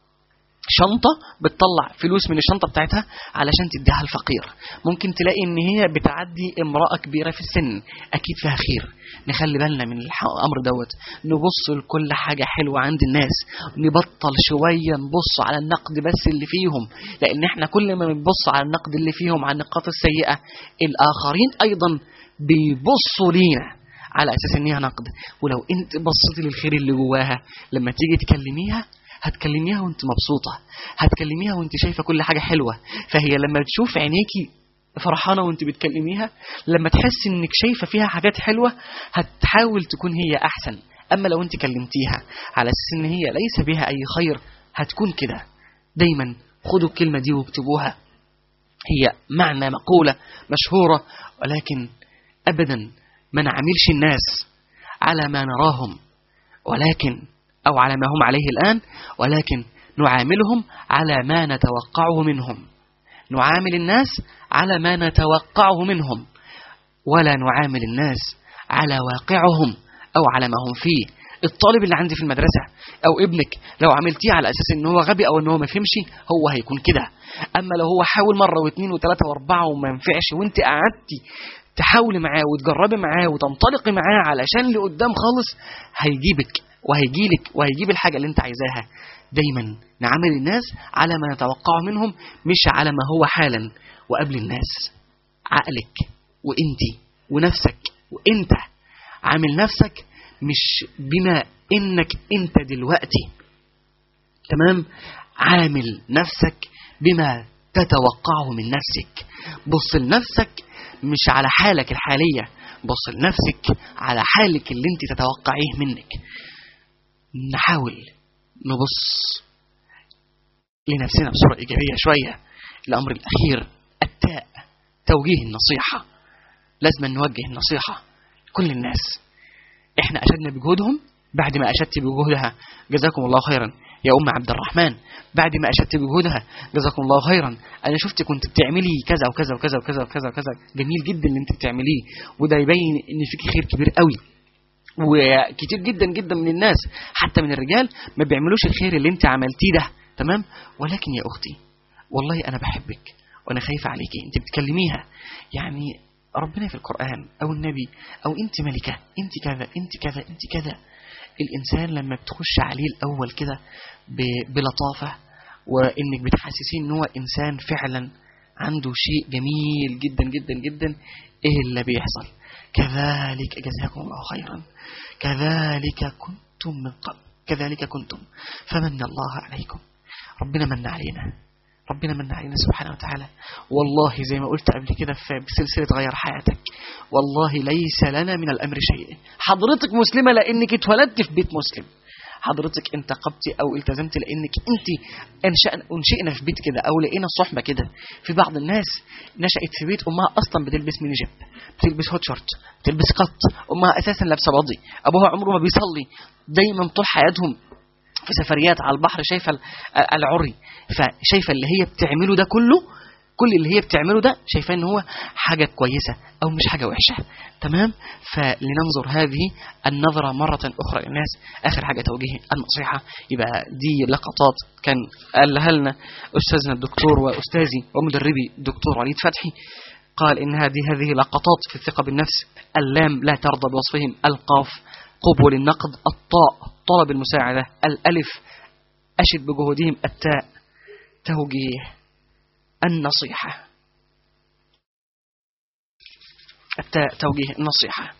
شنطة بتطلع فلوس من الشنطة بتاعتها علشان تديها الفقير ممكن تلاقي ان هي بتعدي امرأة كبيرة في السن اكيد فيها خير نخلي بالنا من الامر دوت نبص لكل حاجة حلوة عند الناس نبطل شوية نبص على النقد بس اللي فيهم لان احنا كل ما بنبص على النقد اللي فيهم على النقاط السيئة الاخرين ايضا بيبصوا لينا على اساس ان هي نقد ولو انت بصيتي للخير اللي جواها لما تيجي تكلميها هتكلميها وانت مبسوطة هتكلميها وانت شايفة كل حاجة حلوة فهي لما تشوف عينيكي فرحانة وانت بتكلميها لما تحس انك شايفة فيها حاجات حلوة هتحاول تكون هي احسن اما لو انت كلمتيها على اساس ان هي ليس بها اي خير هتكون كده دايما خدوا الكلمة دي واكتبوها هي معنى مقولة مشهورة ولكن ابدا ما نعاملش الناس على ما نراهم ولكن أو على ما هم عليه الآن ولكن نعاملهم على ما نتوقعه منهم نعامل الناس على ما نتوقعه منهم ولا نعامل الناس على واقعهم أو على ما هم فيه الطالب اللي عندي في المدرسة أو ابنك لو عملتيه على أساس إن هو غبي أو إن هو ما فهمش هو هيكون كده أما لو هو حاول مرة واثنين وثلاثة وأربعة وما ينفعش وأنت قعدتي تحاولي معاه وتجربي معاه وتنطلقي معاه علشان لقدام خالص هيجيبك وهيجيلك وهيجيب الحاجة اللي انت عايزاها دايما نعامل الناس على ما نتوقعه منهم مش على ما هو حالا وقبل الناس عقلك وانت ونفسك وانت عامل نفسك مش بما انك انت دلوقتي تمام عامل نفسك بما تتوقعه من نفسك بص لنفسك مش على حالك الحالية بص لنفسك على حالك اللي انت تتوقعيه منك نحاول نبص لنفسنا بصورة إيجابية شوية الأمر الأخير التاء توجيه النصيحة لازم نوجه النصيحة لكل الناس احنا أشدنا بجهودهم بعد ما أشدت بجهودها جزاكم الله خيرا يا أم عبد الرحمن بعد ما أشدت بجهودها جزاكم الله خيرا أنا شفت كنت بتعملي كذا وكذا وكذا وكذا وكذا وكذا جميل جدا اللي أنت بتعمليه وده يبين إن فيك خير كبير قوي وكتير جدا جدا من الناس حتى من الرجال ما بيعملوش الخير اللي انت عملتيه ده تمام ولكن يا اختي والله انا بحبك وانا خايفه عليكي انت بتكلميها يعني ربنا في القران او النبي او انت ملكه انت كذا انت كذا انت كذا الانسان لما بتخش عليه الاول كده بلطافه وانك بتحسسيه ان هو انسان فعلا عنده شيء جميل جدا جدا جدا ايه اللي بيحصل كذلك جزاكم الله خيرا كذلك كنتم من قبل كذلك كنتم فمن الله عليكم ربنا من علينا ربنا من علينا سبحانه وتعالى والله زي ما قلت قبل كده في سلسلة غير حياتك والله ليس لنا من الأمر شيء حضرتك مسلمة لأنك اتولدت في بيت مسلم حضرتك انتقبتي او التزمت لانك انت انشأنا انشئنا في بيت كده او لقينا صحبه كده في بعض الناس نشأت في بيت امها اصلا بتلبس ميني جيب بتلبس هوت شورت بتلبس قط امها اساسا لابسه باضي ابوها عمره ما بيصلي دايما طول حياتهم في سفريات على البحر شايفه العري فشايفه اللي هي بتعمله ده كله كل اللي هي بتعمله ده شايفاه ان هو حاجه كويسه او مش حاجه وحشه تمام فلننظر هذه النظره مره اخرى للناس اخر حاجه توجيه النصيحه يبقى دي لقطات كان قالها لنا استاذنا الدكتور واستاذي ومدربي الدكتور وليد فتحي قال ان هذه هذه لقطات في الثقه بالنفس اللام لا ترضى بوصفهم القاف قبول النقد الطاء طلب المساعده الالف اشد بجهودهم التاء توجيه النصيحة التاء توجيه النصيحة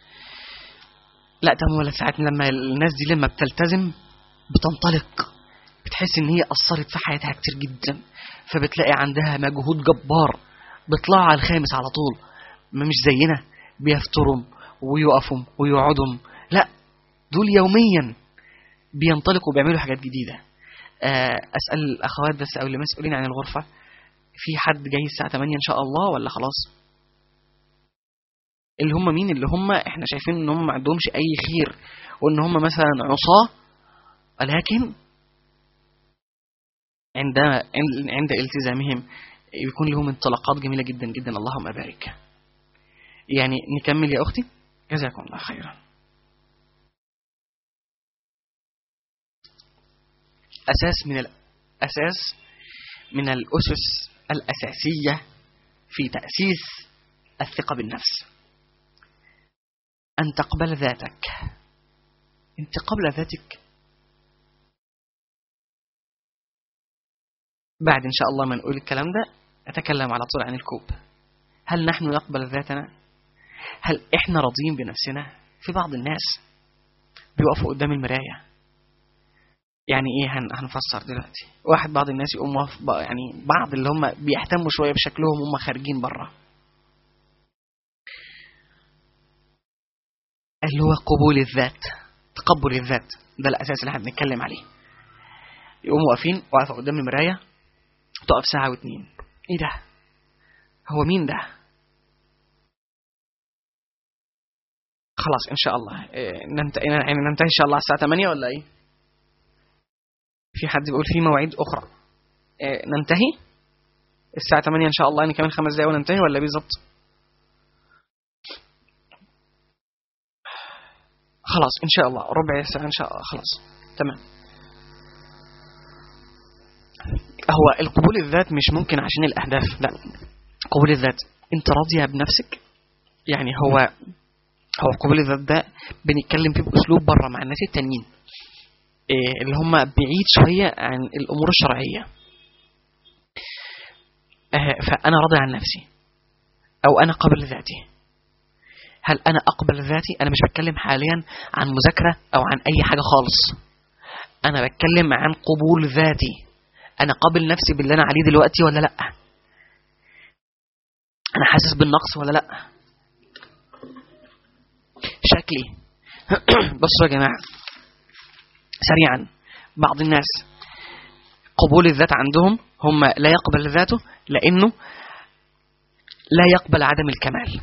لا ده ولا ساعات لما الناس دي لما بتلتزم بتنطلق بتحس ان هي اثرت في حياتها كتير جدا فبتلاقي عندها مجهود جبار بيطلعوا على الخامس على طول ما مش زينا بيفترم ويقفوا ويقعدوا لا دول يوميا بينطلقوا وبيعملوا حاجات جديده آه، اسال الاخوات بس او اللي مسؤولين عن الغرفه في حد جاي الساعه 8 ان شاء الله ولا خلاص اللي هم مين اللي هم احنا شايفين ان هم ما عندهمش اي خير وان هم مثلا عصاه ولكن عند عند عند التزامهم يكون لهم انطلاقات جميله جدا جدا اللهم بارك يعني نكمل يا اختي جزاكم الله خيرا أساس من الأساس من الأسس الأساسية في تأسيس الثقة بالنفس أن تقبل ذاتك أنت قبل ذاتك بعد إن شاء الله ما نقول الكلام ده أتكلم على طول عن الكوب هل نحن نقبل ذاتنا هل إحنا راضيين بنفسنا في بعض الناس بيقفوا قدام المراية يعني ايه هن هنفسر دلوقتي واحد بعض الناس يقوم واقف بقى- يعني بعض اللي هم بيهتموا شويه بشكلهم هم خارجين بره اللي هو قبول الذات تقبل الذات ده الاساس اللي احنا بنتكلم عليه يقوموا واقفين واقفه قدام المرايه تقف ساعه واتنين ايه ده هو مين ده خلاص ان شاء الله إيه، ننت... يعني ننتهي ان شاء الله على الساعه 8 ولا ايه في حد بيقول في مواعيد اخرى إيه، ننتهي الساعه 8 ان شاء الله يعني كمان خمس دقايق وننتهي ولا إيه بالظبط خلاص ان شاء الله ربع ساعه ان شاء الله خلاص تمام هو القبول الذات مش ممكن عشان الاهداف لا قبول الذات انت راضيه بنفسك يعني هو هو قبول الذات ده بنتكلم فيه باسلوب بره مع الناس التانيين إيه اللي هم بعيد شويه عن الامور الشرعيه آه، فانا راضي عن نفسي او انا قابل ذاتي هل انا اقبل ذاتي انا مش بتكلم حاليا عن مذاكره او عن اي حاجه خالص انا بتكلم عن قبول ذاتي انا قابل نفسي باللي انا عليه دلوقتي ولا لا انا حاسس بالنقص ولا لا شكلي بصوا يا جماعه سريعا بعض الناس قبول الذات عندهم هم لا يقبل ذاته لانه لا يقبل عدم الكمال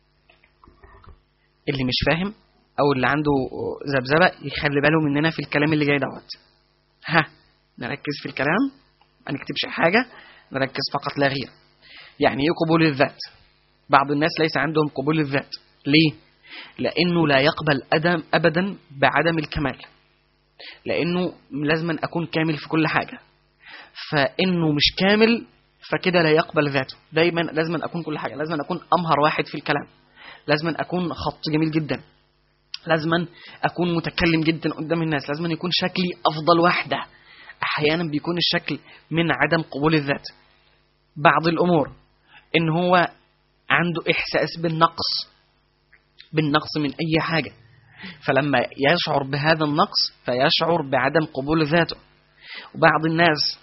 اللي مش فاهم او اللي عنده ذبذبه يخلي باله مننا في الكلام اللي جاي دوت ها نركز في الكلام ما نكتبش حاجه نركز فقط لا غير يعني ايه قبول الذات بعض الناس ليس عندهم قبول الذات ليه لانه لا يقبل ادم ابدا بعدم الكمال لانه لازم اكون كامل في كل حاجه فانه مش كامل فكده لا يقبل ذاته دايما لازم اكون كل حاجه لازم اكون امهر واحد في الكلام لازم اكون خط جميل جدا لازم اكون متكلم جدا قدام الناس لازم يكون شكلي افضل واحده احيانا بيكون الشكل من عدم قبول الذات بعض الامور ان هو عنده احساس بالنقص بالنقص من اي حاجه فلما يشعر بهذا النقص فيشعر بعدم قبول ذاته وبعض الناس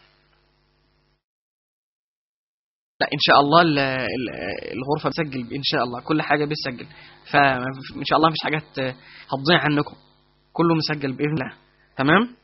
لا ان شاء الله ال- ال- الغرفه بتسجل ان شاء الله كل حاجه بتسجل فان شاء الله مفيش حاجات هتضيع عنكم كله مسجل باذن الله تمام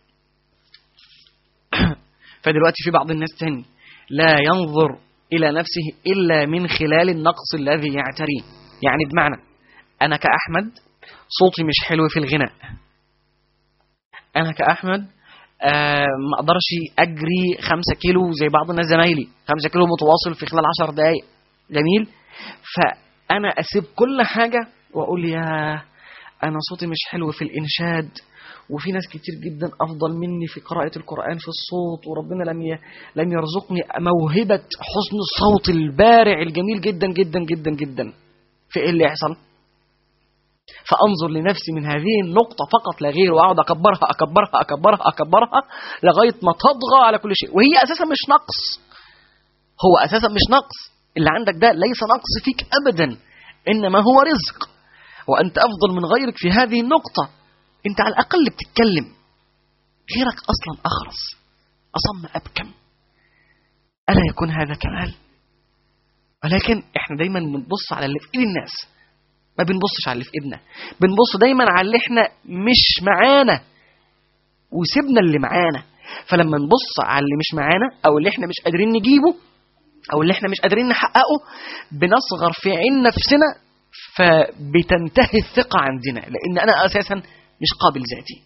فدلوقتي في بعض الناس تاني لا ينظر الى نفسه الا من خلال النقص الذي يعتريه يعني بمعنى انا كاحمد صوتي مش حلو في الغناء انا كاحمد آه ما اقدرش اجري خمسة كيلو زي بعض الناس زمايلي خمسة كيلو متواصل في خلال عشر دقايق جميل فانا اسيب كل حاجه واقول يا انا صوتي مش حلو في الانشاد وفي ناس كتير جدا افضل مني في قراءه القران في الصوت وربنا لم ي... لم يرزقني موهبه حسن الصوت البارع الجميل جدا جدا جدا جدا في ايه اللي يحصل فانظر لنفسي من هذه النقطه فقط لا غير واقعد اكبرها اكبرها اكبرها اكبرها لغايه ما تطغى على كل شيء وهي اساسا مش نقص هو اساسا مش نقص اللي عندك ده ليس نقص فيك ابدا انما هو رزق وانت افضل من غيرك في هذه النقطه انت على الاقل بتتكلم غيرك اصلا اخرس اصم ابكم الا يكون هذا كمال ولكن احنا دايما بنبص على اللي في ايد الناس ما بنبصش على اللي في ايدنا بنبص دايما على اللي احنا مش معانا وسيبنا اللي معانا فلما نبص على اللي مش معانا او اللي احنا مش قادرين نجيبه او اللي احنا مش قادرين نحققه بنصغر في عين نفسنا فبتنتهي الثقة عندنا لان انا اساسا مش قابل ذاتي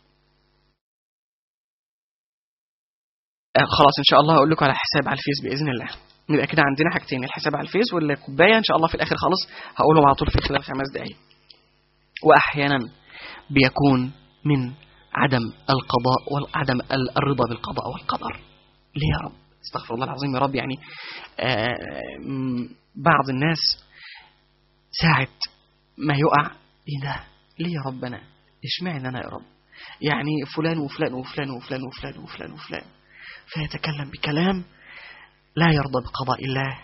آه خلاص ان شاء الله هقول لكم على حساب على الفيس باذن الله نبقى كده عندنا حاجتين الحساب على الفيس والكوبايه ان شاء الله في الاخر خالص هقولهم على طول في خلال خمس دقائق واحيانا بيكون من عدم القضاء وعدم الرضا بالقضاء والقدر ليه يا رب استغفر الله العظيم يا رب يعني آه بعض الناس ساعة ما يقع ايه ده ليه يا ربنا اشمعنى انا يا رب يعني فلان وفلان وفلان وفلان وفلان وفلان وفلان فيتكلم بكلام لا يرضى بقضاء الله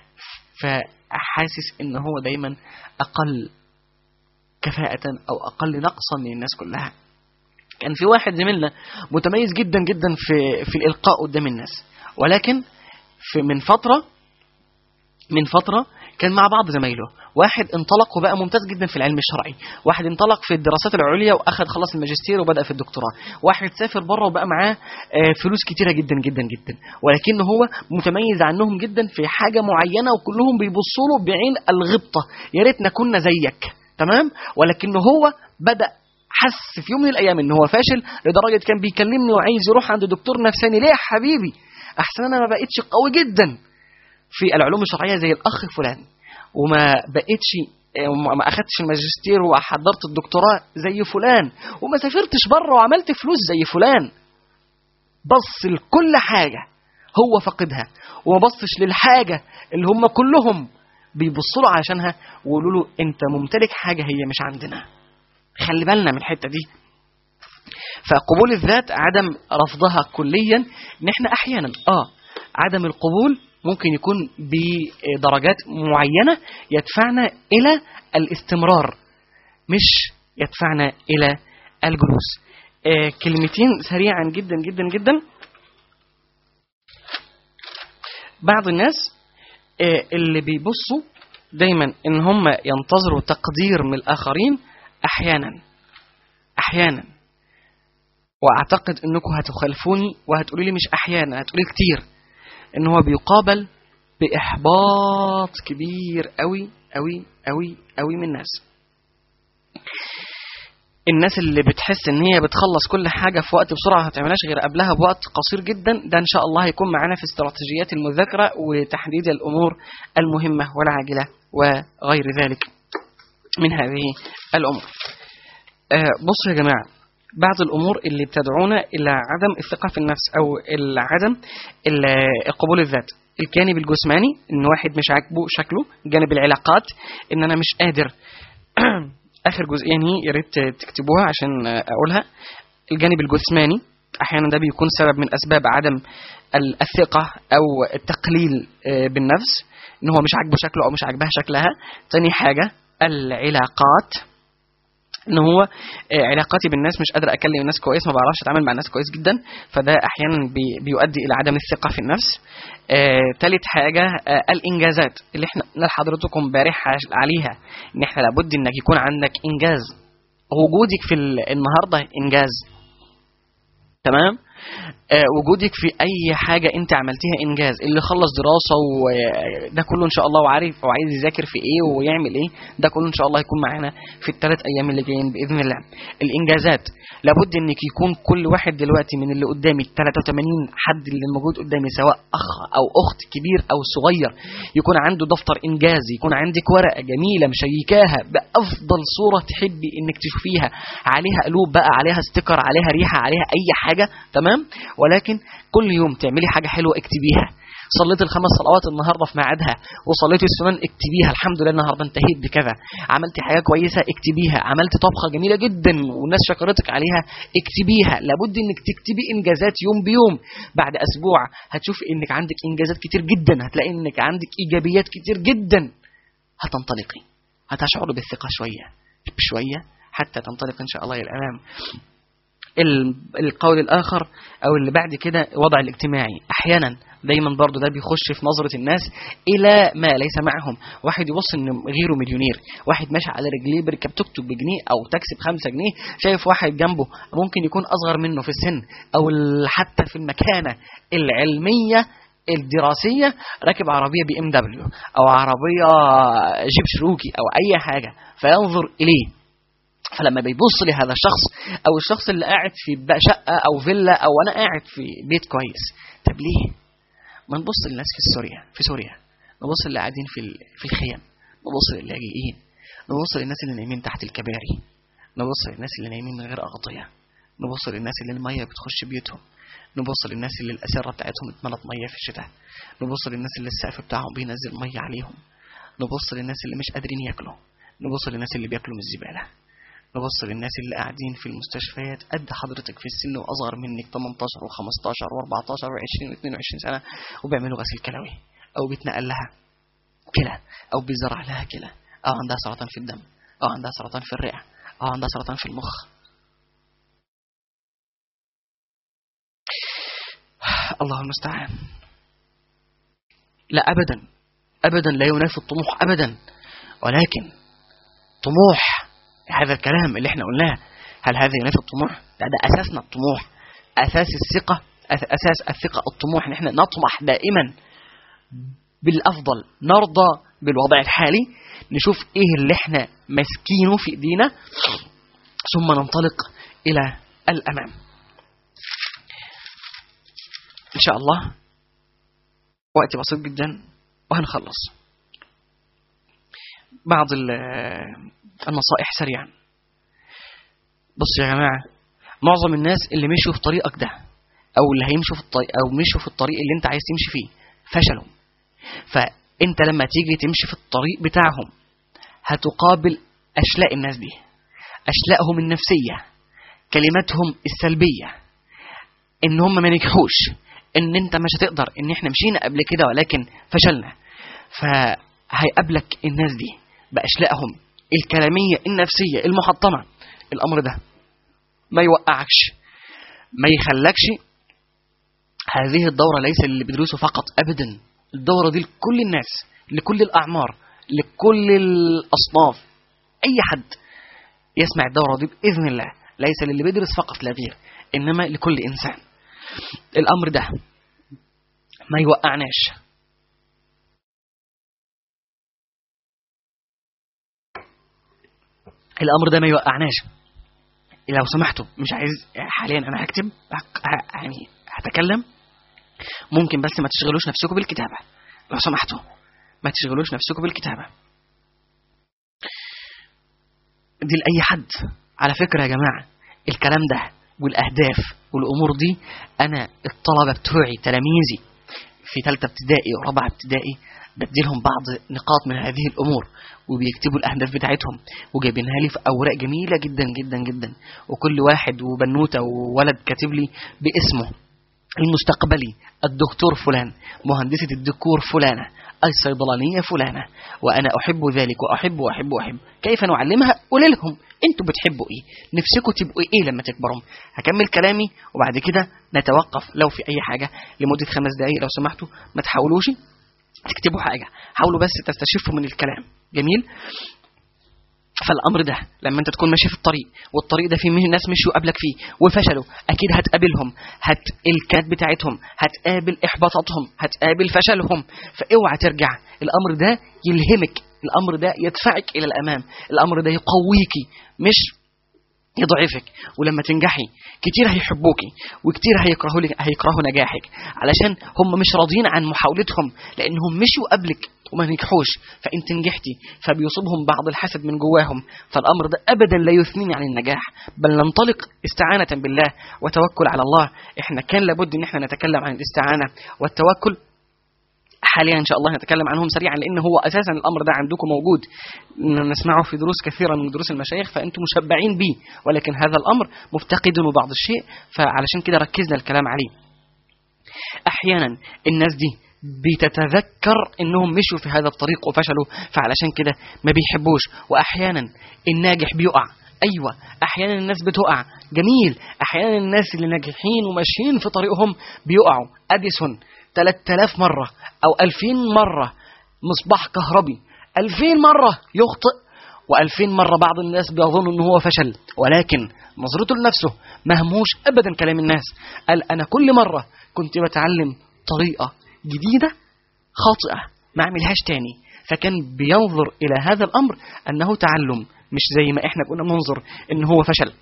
فحاسس ان هو دايما اقل كفاءة او اقل نقصا من الناس كلها كان في واحد زميلنا متميز جدا جدا في في الالقاء قدام الناس ولكن في من فترة من فترة كان مع بعض زمايله واحد انطلق وبقى ممتاز جدا في العلم الشرعي واحد انطلق في الدراسات العليا واخد خلص الماجستير وبدا في الدكتوراه واحد سافر بره وبقى معاه فلوس كتيره جدا جدا جدا ولكن هو متميز عنهم جدا في حاجه معينه وكلهم بيبصوا له بعين الغبطه يا ريتنا كنا زيك تمام ولكن هو بدا حس في يوم من الايام ان هو فاشل لدرجه كان بيكلمني وعايز يروح عند دكتور نفساني ليه يا حبيبي احسن انا ما بقتش قوي جدا في العلوم الشرعيه زي الاخ فلان وما بقتش ما اخدتش الماجستير وحضرت الدكتوراه زي فلان وما سافرتش بره وعملت فلوس زي فلان بص لكل حاجه هو فقدها وما بصش للحاجه اللي هم كلهم بيبصوا له عشانها ويقولوا له انت ممتلك حاجه هي مش عندنا خلي بالنا من الحته دي فقبول الذات عدم رفضها كليا ان احنا احيانا اه عدم القبول ممكن يكون بدرجات معينة يدفعنا إلى الاستمرار مش يدفعنا إلى الجلوس آه كلمتين سريعا جدا جدا جدا بعض الناس آه اللي بيبصوا دايما ان هم ينتظروا تقدير من الاخرين احيانا احيانا واعتقد انكم هتخالفوني وهتقولوا لي مش احيانا هتقولوا لي كتير ان هو بيقابل باحباط كبير قوي قوي قوي قوي من الناس الناس اللي بتحس ان هي بتخلص كل حاجه في وقت بسرعه ما هتعملهاش غير قبلها بوقت قصير جدا ده ان شاء الله هيكون معانا في استراتيجيات المذاكره وتحديد الامور المهمه والعاجله وغير ذلك من هذه الامور آه بصوا يا جماعه بعض الامور اللي بتدعونا الى عدم الثقه في النفس او عدم قبول الذات الجانب الجسماني ان واحد مش عاجبه شكله جانب العلاقات ان انا مش قادر اخر جزئين يا ريت تكتبوها عشان اقولها الجانب الجسماني احيانا ده بيكون سبب من اسباب عدم الثقه او التقليل بالنفس ان هو مش عاجبه شكله او مش عاجبها شكلها تاني حاجه العلاقات ان هو علاقاتي بالناس مش قادر اكلم الناس كويس ما بعرفش اتعامل مع الناس كويس جدا فده احيانا بي بيؤدي الى عدم الثقه في النفس ثالث حاجه آه الانجازات اللي احنا قلنا لحضرتكم امبارح عليها ان احنا لابد انك يكون عندك انجاز وجودك في النهارده انجاز تمام آه، وجودك في اي حاجه انت عملتيها انجاز اللي خلص دراسه وده كله ان شاء الله وعارف وعايز يذاكر في ايه ويعمل ايه ده كله ان شاء الله هيكون معانا في الثلاث ايام اللي جايين باذن الله الانجازات لابد انك يكون كل واحد دلوقتي من اللي قدامي 83 حد اللي موجود قدامي سواء اخ او اخت كبير او صغير يكون عنده دفتر انجاز يكون عندك ورقه جميله مشيكاها بافضل صوره تحبي انك تشوفيها عليها قلوب بقى عليها ستيكر عليها ريحه عليها اي حاجه تمام ولكن كل يوم تعملي حاجه حلوه اكتبيها صليت الخمس صلوات النهارده في ميعادها وصليت السنن اكتبيها الحمد لله النهارده انتهيت بكذا عملت حاجه كويسه اكتبيها عملت طبخه جميله جدا والناس شكرتك عليها اكتبيها لابد انك تكتبي انجازات يوم بيوم بعد اسبوع هتشوفي انك عندك انجازات كتير جدا هتلاقي انك عندك ايجابيات كتير جدا هتنطلقي هتشعري بالثقه شويه بشويه حتى تنطلق ان شاء الله الى الامام ال- القول الآخر أو اللي بعد كده وضع الاجتماعي أحيانا دايما برضو ده بيخش في نظرة الناس إلى ما ليس معهم واحد يبص إن غيره مليونير واحد ماشي على رجليه بيركب توك توك بجنيه أو تاكسي بخمسة جنيه شايف واحد جنبه ممكن يكون أصغر منه في السن أو ال- حتى في المكانة العلمية الدراسية راكب عربية بي ام دبليو أو عربية جيب شروكي أو أي حاجة فينظر إليه فلما بيبص لهذا الشخص او الشخص اللي قاعد في بقى شقه او فيلا او انا قاعد في بيت كويس طب ليه ما نبص للناس في سوريا في سوريا نبص اللي قاعدين في ال- في الخيام نبص للاجئين نبص للناس اللي نايمين تحت الكباري نبص للناس اللي نايمين من غير اغطيه نبص للناس اللي الميه بتخش بيوتهم نبص للناس اللي الاسره بتاعتهم اتملت ميه في الشتاء نبص للناس اللي السقف بتاعهم بينزل ميه عليهم نبص للناس اللي مش قادرين ياكلوا نبص للناس اللي بياكلوا من الزباله نبص للناس اللي قاعدين في المستشفيات قد حضرتك في السن واصغر منك 18 و15 و14 و20 و22 سنه وبيعملوا غسيل كلوي او بيتنقل لها كلى او بيزرع لها كلى او عندها سرطان في الدم او عندها سرطان في الرئه او عندها سرطان في المخ الله المستعان لا ابدا ابدا لا ينافي الطموح ابدا ولكن طموح هذا الكلام اللي احنا قلناه هل هذا ينافي الطموح؟ لا ده اساسنا الطموح اساس الثقه أس- اساس الثقه الطموح ان احنا نطمح دائما بالافضل نرضى بالوضع الحالي نشوف ايه اللي احنا ماسكينه في ايدينا ثم ننطلق الى الامام ان شاء الله وقت بسيط جدا وهنخلص بعض ال- النصائح سريعا بصوا يا جماعة معظم الناس اللي مشوا في طريقك ده أو اللي هيمشوا في الطريق أو مشوا في الطريق اللي أنت عايز تمشي فيه فشلوا فأنت لما تيجي تمشي في الطريق بتاعهم هتقابل أشلاء الناس دي أشلاءهم النفسية كلماتهم السلبية إن هم ما نجحوش إن أنت مش هتقدر إن إحنا مشينا قبل كده ولكن فشلنا فهيقابلك الناس دي بأشلائهم الكلامية النفسية المحطمة الأمر ده ما يوقعكش ما يخلكش هذه الدورة ليس اللي بيدرسوا فقط أبدا الدورة دي لكل الناس لكل الأعمار لكل الأصناف أي حد يسمع الدورة دي بإذن الله ليس للي بيدرس فقط لا غير إنما لكل إنسان الأمر ده ما يوقعناش الامر ده ما يوقعناش لو سمحتوا مش عايز حاليا انا هكتب هك- يعني هتكلم ممكن بس ما تشغلوش نفسكم بالكتابه لو سمحتوا ما تشغلوش نفسكم بالكتابه دي لاي حد على فكره يا جماعه الكلام ده والاهداف والامور دي انا الطلبه بتوعي تلاميذي في ثالثه ابتدائي ورابعه ابتدائي بديلهم بعض نقاط من هذه الامور وبيكتبوا الاهداف بتاعتهم وجايبينها لي في اوراق جميله جدا جدا جدا وكل واحد وبنوته وولد كاتب لي باسمه المستقبلي الدكتور فلان مهندسة الديكور فلانة الصيدلانية فلانة وأنا أحب ذلك وأحب وأحب وأحب كيف نعلمها قول لهم أنتوا بتحبوا إيه نفسكم تبقوا إيه لما تكبروا هكمل كلامي وبعد كده نتوقف لو في أي حاجة لمدة خمس دقايق لو سمحتوا ما تحاولوش تكتبوا حاجة حاولوا بس تستشفوا من الكلام جميل فالامر ده لما انت تكون ماشي في الطريق والطريق ده فيه ناس مشوا قبلك فيه وفشلوا اكيد هتقابلهم هت الكات بتاعتهم هتقابل احباطاتهم هتقابل فشلهم فاوعى ترجع الامر ده يلهمك الامر ده يدفعك الى الامام الامر ده يقويكي مش يضعفك ولما تنجحي كتير هيحبوكي وكتير هيكرهوا لك هيكرهوا نجاحك علشان هم مش راضيين عن محاولتهم لانهم مشوا قبلك وما نجحوش فانت نجحتي فبيصيبهم بعض الحسد من جواهم فالامر ده ابدا لا يثنيني عن النجاح بل ننطلق استعانه بالله وتوكل على الله احنا كان لابد ان احنا نتكلم عن الاستعانه والتوكل حاليا ان شاء الله نتكلم عنهم سريعا لان هو اساسا الامر ده عندكم موجود نسمعه في دروس كثيره من دروس المشايخ فانتم مشبعين به ولكن هذا الامر مفتقد بعض الشيء فعلشان كده ركزنا الكلام عليه احيانا الناس دي بتتذكر انهم مشوا في هذا الطريق وفشلوا فعلشان كده ما بيحبوش واحيانا الناجح بيقع ايوه احيانا الناس بتقع جميل احيانا الناس اللي ناجحين وماشيين في طريقهم بيقعوا اديسون 3000 مرة أو 2000 مرة مصباح كهربي 2000 مرة يخطئ و2000 مرة بعض الناس بيظن أنه هو فشل ولكن نظرته لنفسه مهموش أبدا كلام الناس قال أنا كل مرة كنت بتعلم طريقة جديدة خاطئة ما أعملهاش تاني فكان بينظر إلى هذا الأمر أنه تعلم مش زي ما إحنا كنا بننظر أنه هو فشل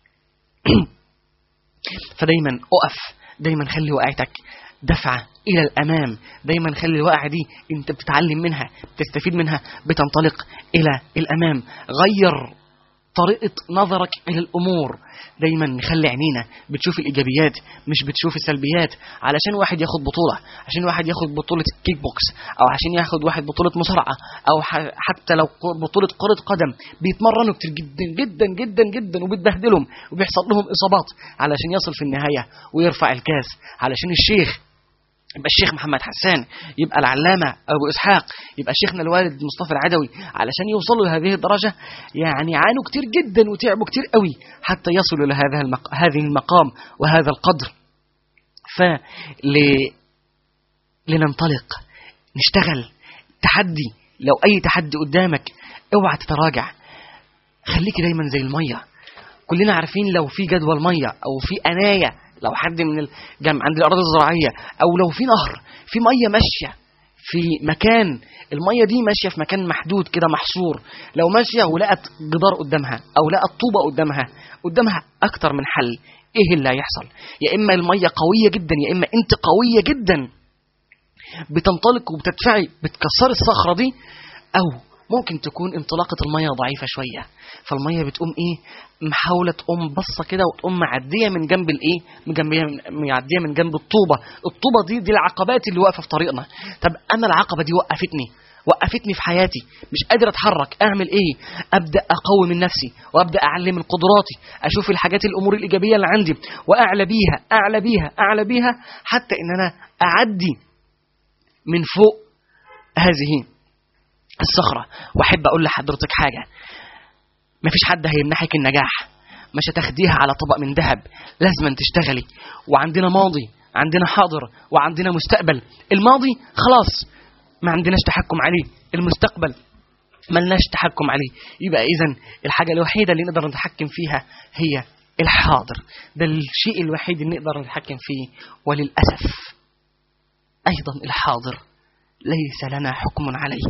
فدايما أقف دايما خلي وقعتك دفعة إلى الأمام دايما خلي الوقعة دي أنت بتتعلم منها بتستفيد منها بتنطلق إلى الأمام غير طريقة نظرك إلى الأمور دايما نخلي عينينا بتشوف الإيجابيات مش بتشوف السلبيات علشان واحد ياخد بطولة عشان واحد ياخد بطولة كيك بوكس أو عشان ياخد واحد بطولة مصارعة أو حتى لو بطولة كرة قدم بيتمرنوا كتير جدا جدا جدا جدا وبتبهدلهم وبيحصل لهم إصابات علشان يصل في النهاية ويرفع الكاس علشان الشيخ يبقى الشيخ محمد حسان يبقى العلامة أبو إسحاق يبقى شيخنا الوالد مصطفى العدوي علشان يوصلوا لهذه الدرجة يعني عانوا كتير جدا وتعبوا كتير قوي حتى يصلوا لهذا المق... هذه المقام وهذا القدر ف لننطلق نشتغل تحدي لو أي تحدي قدامك اوعى تتراجع خليكي دايما زي المية كلنا عارفين لو في جدول مية أو في أناية لو حد من الجنب عند الأراضي الزراعية أو لو في نهر في مية ماشية في مكان المية دي ماشية في مكان محدود كده محصور لو ماشية ولقت جدار قدامها أو لقت طوبة قدامها قدامها أكتر من حل إيه اللي هيحصل يا إما المية قوية جدا يا إما أنت قوية جدا بتنطلق وبتدفعي بتكسري الصخرة دي أو ممكن تكون انطلاقة المية ضعيفة شوية فالمية بتقوم ايه محاولة تقوم بصة كده وتقوم معدية من جنب الايه مجنبية معدية من جنب الطوبة الطوبة دي دي العقبات اللي واقفة في طريقنا طب انا العقبة دي وقفتني وقفتني في حياتي مش قادر اتحرك اعمل ايه ابدا اقوي من نفسي وابدا اعلم من قدراتي اشوف الحاجات الامور الايجابيه اللي عندي واعلى بيها اعلى بيها اعلى بيها حتى ان انا اعدي من فوق هذه الصخرة وأحب أقول لحضرتك حاجة مفيش حد هيمنحك النجاح مش هتاخديها على طبق من ذهب لازم تشتغلي وعندنا ماضي عندنا حاضر وعندنا مستقبل الماضي خلاص ما عندناش تحكم عليه المستقبل ملناش تحكم عليه يبقى إذا الحاجة الوحيدة اللي نقدر نتحكم فيها هي الحاضر ده الشيء الوحيد اللي نقدر نتحكم فيه وللأسف أيضا الحاضر ليس لنا حكم عليه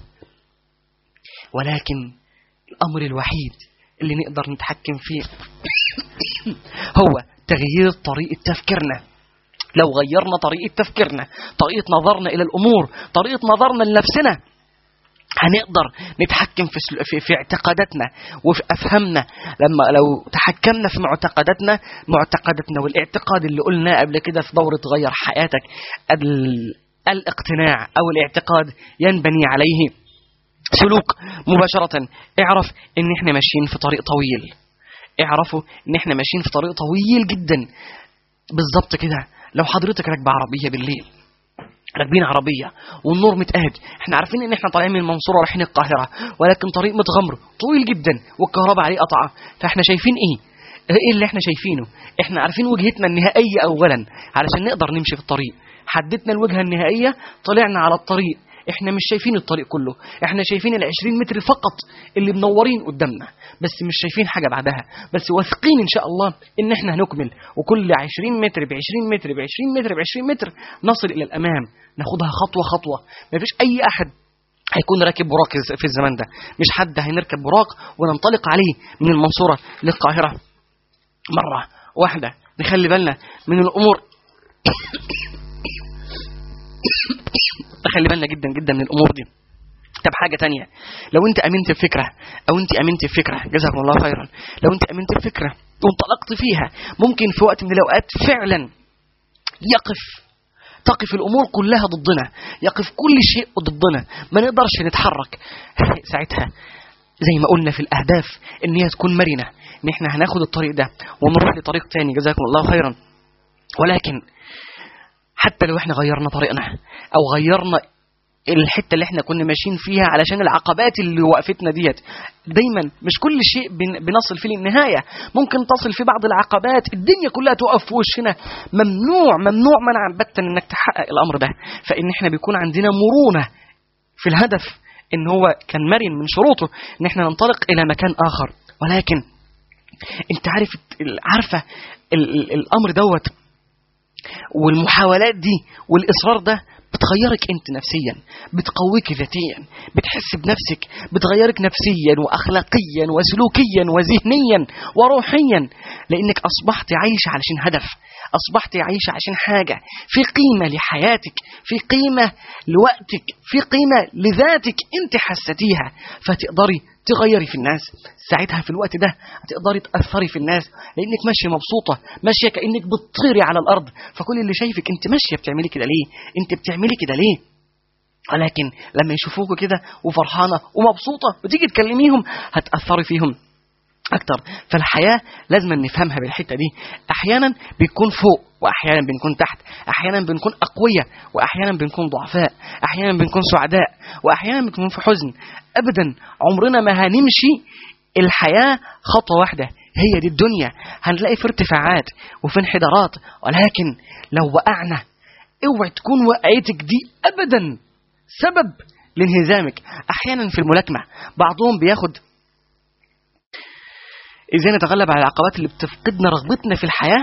ولكن الأمر الوحيد اللي نقدر نتحكم فيه هو تغيير طريقة تفكيرنا لو غيرنا طريقة تفكيرنا طريقة نظرنا إلى الأمور طريقة نظرنا لنفسنا هنقدر نتحكم في, في, في اعتقاداتنا وفي أفهامنا لما لو تحكمنا في معتقداتنا معتقداتنا والاعتقاد اللي قلناه قبل كده في دورة غير حياتك الاقتناع أو الاعتقاد ينبني عليه سلوك مباشرة اعرف ان احنا ماشيين في طريق طويل اعرفوا ان احنا ماشيين في طريق طويل جدا بالظبط كده لو حضرتك راكبه عربيه بالليل راكبين عربيه والنور متقاد احنا عارفين ان احنا طالعين من المنصوره رايحين القاهره ولكن طريق متغمر طويل جدا والكهرباء عليه قطعه فاحنا شايفين ايه ايه اللي احنا شايفينه احنا عارفين وجهتنا النهائيه اولا علشان نقدر نمشي في الطريق حددنا الوجهه النهائيه طلعنا على الطريق احنا مش شايفين الطريق كله احنا شايفين ال 20 متر فقط اللي منورين قدامنا بس مش شايفين حاجه بعدها بس واثقين ان شاء الله ان احنا هنكمل وكل 20 متر ب 20 متر ب 20 متر ب 20 متر نصل الى الامام ناخدها خطوه خطوه مفيش اي احد هيكون راكب براق في الزمان ده مش حد هنركب براق وننطلق عليه من المنصورة للقاهرة مرة واحدة نخلي بالنا من الأمور نخلي بالنا جدا جدا من الأمور دي طب حاجة تانية لو انت امنت بفكرة او انت امنت بفكرة جزاكم الله خيرا لو انت امنت بفكرة وانطلقت فيها ممكن في وقت من الاوقات فعلا يقف تقف الامور كلها ضدنا يقف كل شيء ضدنا ما نقدرش نتحرك ساعتها زي ما قلنا في الاهداف ان هي تكون مرنه ان احنا هناخد الطريق ده ونروح لطريق تاني جزاكم الله خيرا ولكن حتى لو احنا غيرنا طريقنا او غيرنا الحته اللي احنا كنا ماشيين فيها علشان العقبات اللي وقفتنا ديت دايما مش كل شيء بن- بنصل فيه للنهايه ممكن تصل في بعض العقبات الدنيا كلها تقف في وشنا ممنوع ممنوع منعا باتا انك تحقق الامر ده فان احنا بيكون عندنا مرونه في الهدف ان هو كان مرن من شروطه ان احنا ننطلق الى مكان اخر ولكن انت عارف ال- عارفه ال- ال- الامر دوت والمحاولات دي والاصرار ده بتغيرك انت نفسيا بتقويك ذاتيا بتحس بنفسك بتغيرك نفسيا واخلاقيا وسلوكيا وذهنيا وروحيا لانك اصبحت عايشه علشان هدف اصبحت عايشه عشان حاجه في قيمه لحياتك في قيمه لوقتك في قيمه لذاتك انت حسيتيها فتقدري تغيري في الناس ساعتها في الوقت ده هتقدري تأثري في الناس لأنك ماشية مبسوطة ماشية كأنك بتطيري على الأرض فكل اللي شايفك أنت ماشية بتعملي كده ليه أنت بتعملي كده ليه ولكن لما يشوفوك كده وفرحانة ومبسوطة وتيجي تكلميهم هتأثري فيهم أكتر فالحياة لازم نفهمها بالحتة دي أحيانا بيكون فوق وأحيانا بنكون تحت أحيانا بنكون أقوياء وأحيانا بنكون ضعفاء أحيانا بنكون سعداء وأحيانا بنكون في حزن أبدا عمرنا ما هنمشي الحياة خطوة واحدة هي دي الدنيا هنلاقي في ارتفاعات وفي انحدارات ولكن لو وقعنا اوعي تكون وقعتك دي أبدا سبب لانهزامك أحيانا في الملاكمة بعضهم بياخد ازاي نتغلب على العقبات اللي بتفقدنا رغبتنا في الحياه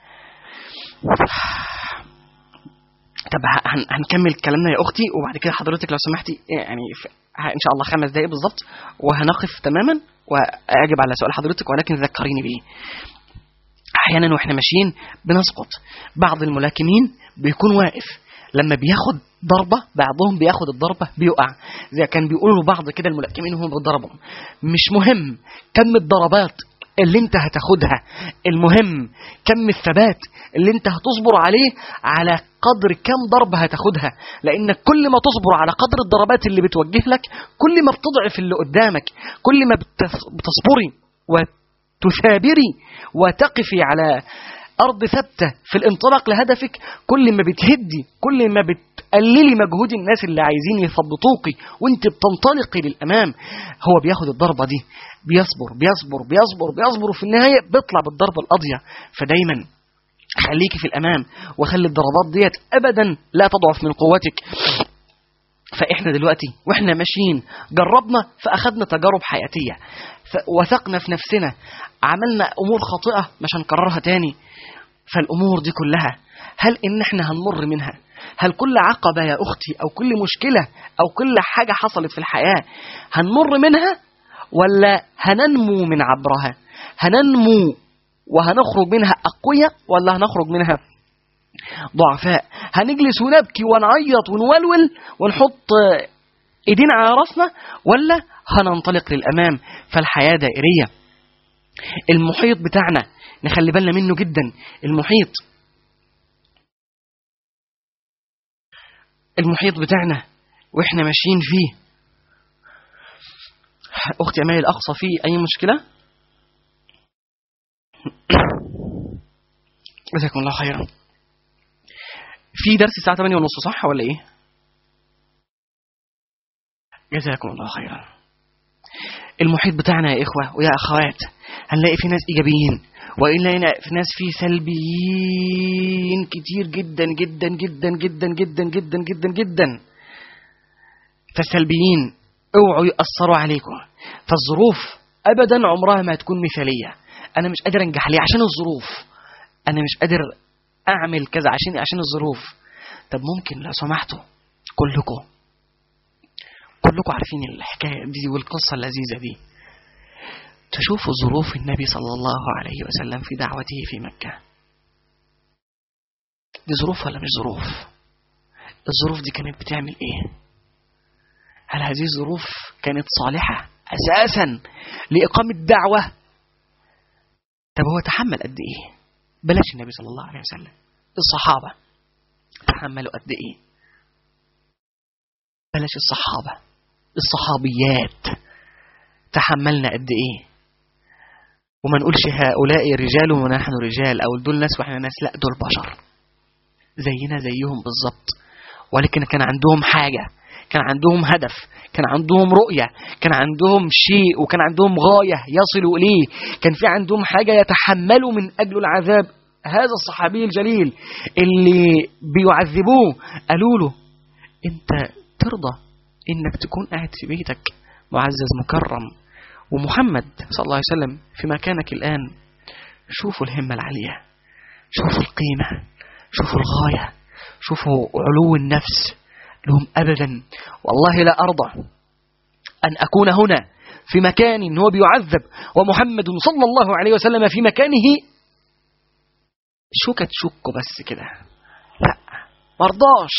طب ه- هن- هنكمل كلامنا يا اختي وبعد كده حضرتك لو سمحتي يعني ف- ه- ان شاء الله خمس دقائق بالظبط وهنقف تماما واجب على سؤال حضرتك ولكن ذكريني بيه احيانا واحنا ماشيين بنسقط بعض الملاكمين بيكون واقف لما بياخد ضربه بعضهم بياخد الضربه بيقع زي كان بيقولوا بعض كده الملاكمين وهم بيضربهم مش مهم كم الضربات اللي انت هتاخدها المهم كم الثبات اللي انت هتصبر عليه على قدر كم ضربة هتاخدها لانك كل ما تصبر على قدر الضربات اللي بتوجه لك كل ما بتضعف اللي قدامك كل ما بتس- بتصبري وتثابري وتقفي على أرض ثابتة في الانطلاق لهدفك كل ما بتهدي كل ما بتقللي مجهود الناس اللي عايزين يثبطوكي وانت بتنطلقي للأمام هو بياخد الضربة دي بيصبر بيصبر بيصبر بيصبر وفي النهاية بيطلع بالضربة القاضية فدايما خليكي في الأمام وخلي الضربات ديت أبدا لا تضعف من قوتك فإحنا دلوقتي وإحنا ماشيين جربنا فأخذنا تجارب حياتية ف- وثقنا في نفسنا عملنا أمور خاطئة مش هنكررها تاني فالأمور دي كلها هل إن إحنا هنمر منها هل كل عقبة يا أختي أو كل مشكلة أو كل حاجة حصلت في الحياة هنمر منها ولا هننمو من عبرها هننمو وهنخرج منها أقوياء ولا هنخرج منها ضعفاء هنجلس ونبكي ونعيط ونولول ونحط آه، ايدينا على راسنا ولا هننطلق للامام فالحياه دائريه المحيط بتاعنا نخلي بالنا منه جدا المحيط المحيط بتاعنا واحنا ماشيين فيه اختي امال الاقصى فيه اي مشكله جزاكم الله خيرا في درس الساعة 8 ونص صح ولا ايه؟ جزاكم الله خيرا. المحيط بتاعنا يا إخوة ويا أخوات هنلاقي في ناس إيجابيين وإلا في ناس فيه سلبيين كتير جدا جدا جدا جدا جدا جدا جدا جدا فالسلبيين اوعوا يأثروا عليكم فالظروف ابدا عمرها ما تكون مثاليه انا مش قادر انجح ليه عشان الظروف انا مش قادر اعمل كذا عشان عشان الظروف طب ممكن لو سمحتوا كلكم كلكم عارفين الحكايه دي والقصه اللذيذه دي تشوفوا ظروف النبي صلى الله عليه وسلم في دعوته في مكه دي ظروف ولا مش ظروف الظروف دي كانت بتعمل ايه هل هذه الظروف كانت صالحه اساسا لاقامه الدعوه طب هو تحمل قد ايه بلاش النبي صلى الله عليه وسلم الصحابه تحملوا قد ايه بلاش الصحابه الصحابيات تحملنا قد ايه وما نقولش هؤلاء رجال ونحن رجال او دول ناس واحنا ناس لا دول بشر زينا زيهم بالظبط ولكن كان عندهم حاجه كان عندهم هدف كان عندهم رؤية كان عندهم شيء وكان عندهم غاية يصلوا إليه كان في عندهم حاجة يتحملوا من أجل العذاب هذا الصحابي الجليل اللي بيعذبوه قالوا له أنت ترضى إنك تكون قاعد في بيتك معزز مكرم ومحمد صلى الله عليه وسلم في مكانك الآن شوفوا الهمة العالية شوفوا القيمة شوفوا الغاية شوفوا علو النفس لهم أبدا والله لا أرضى أن أكون هنا في مكان هو بيعذب ومحمد صلى الله عليه وسلم في مكانه شوكة شك بس كده لا مرضاش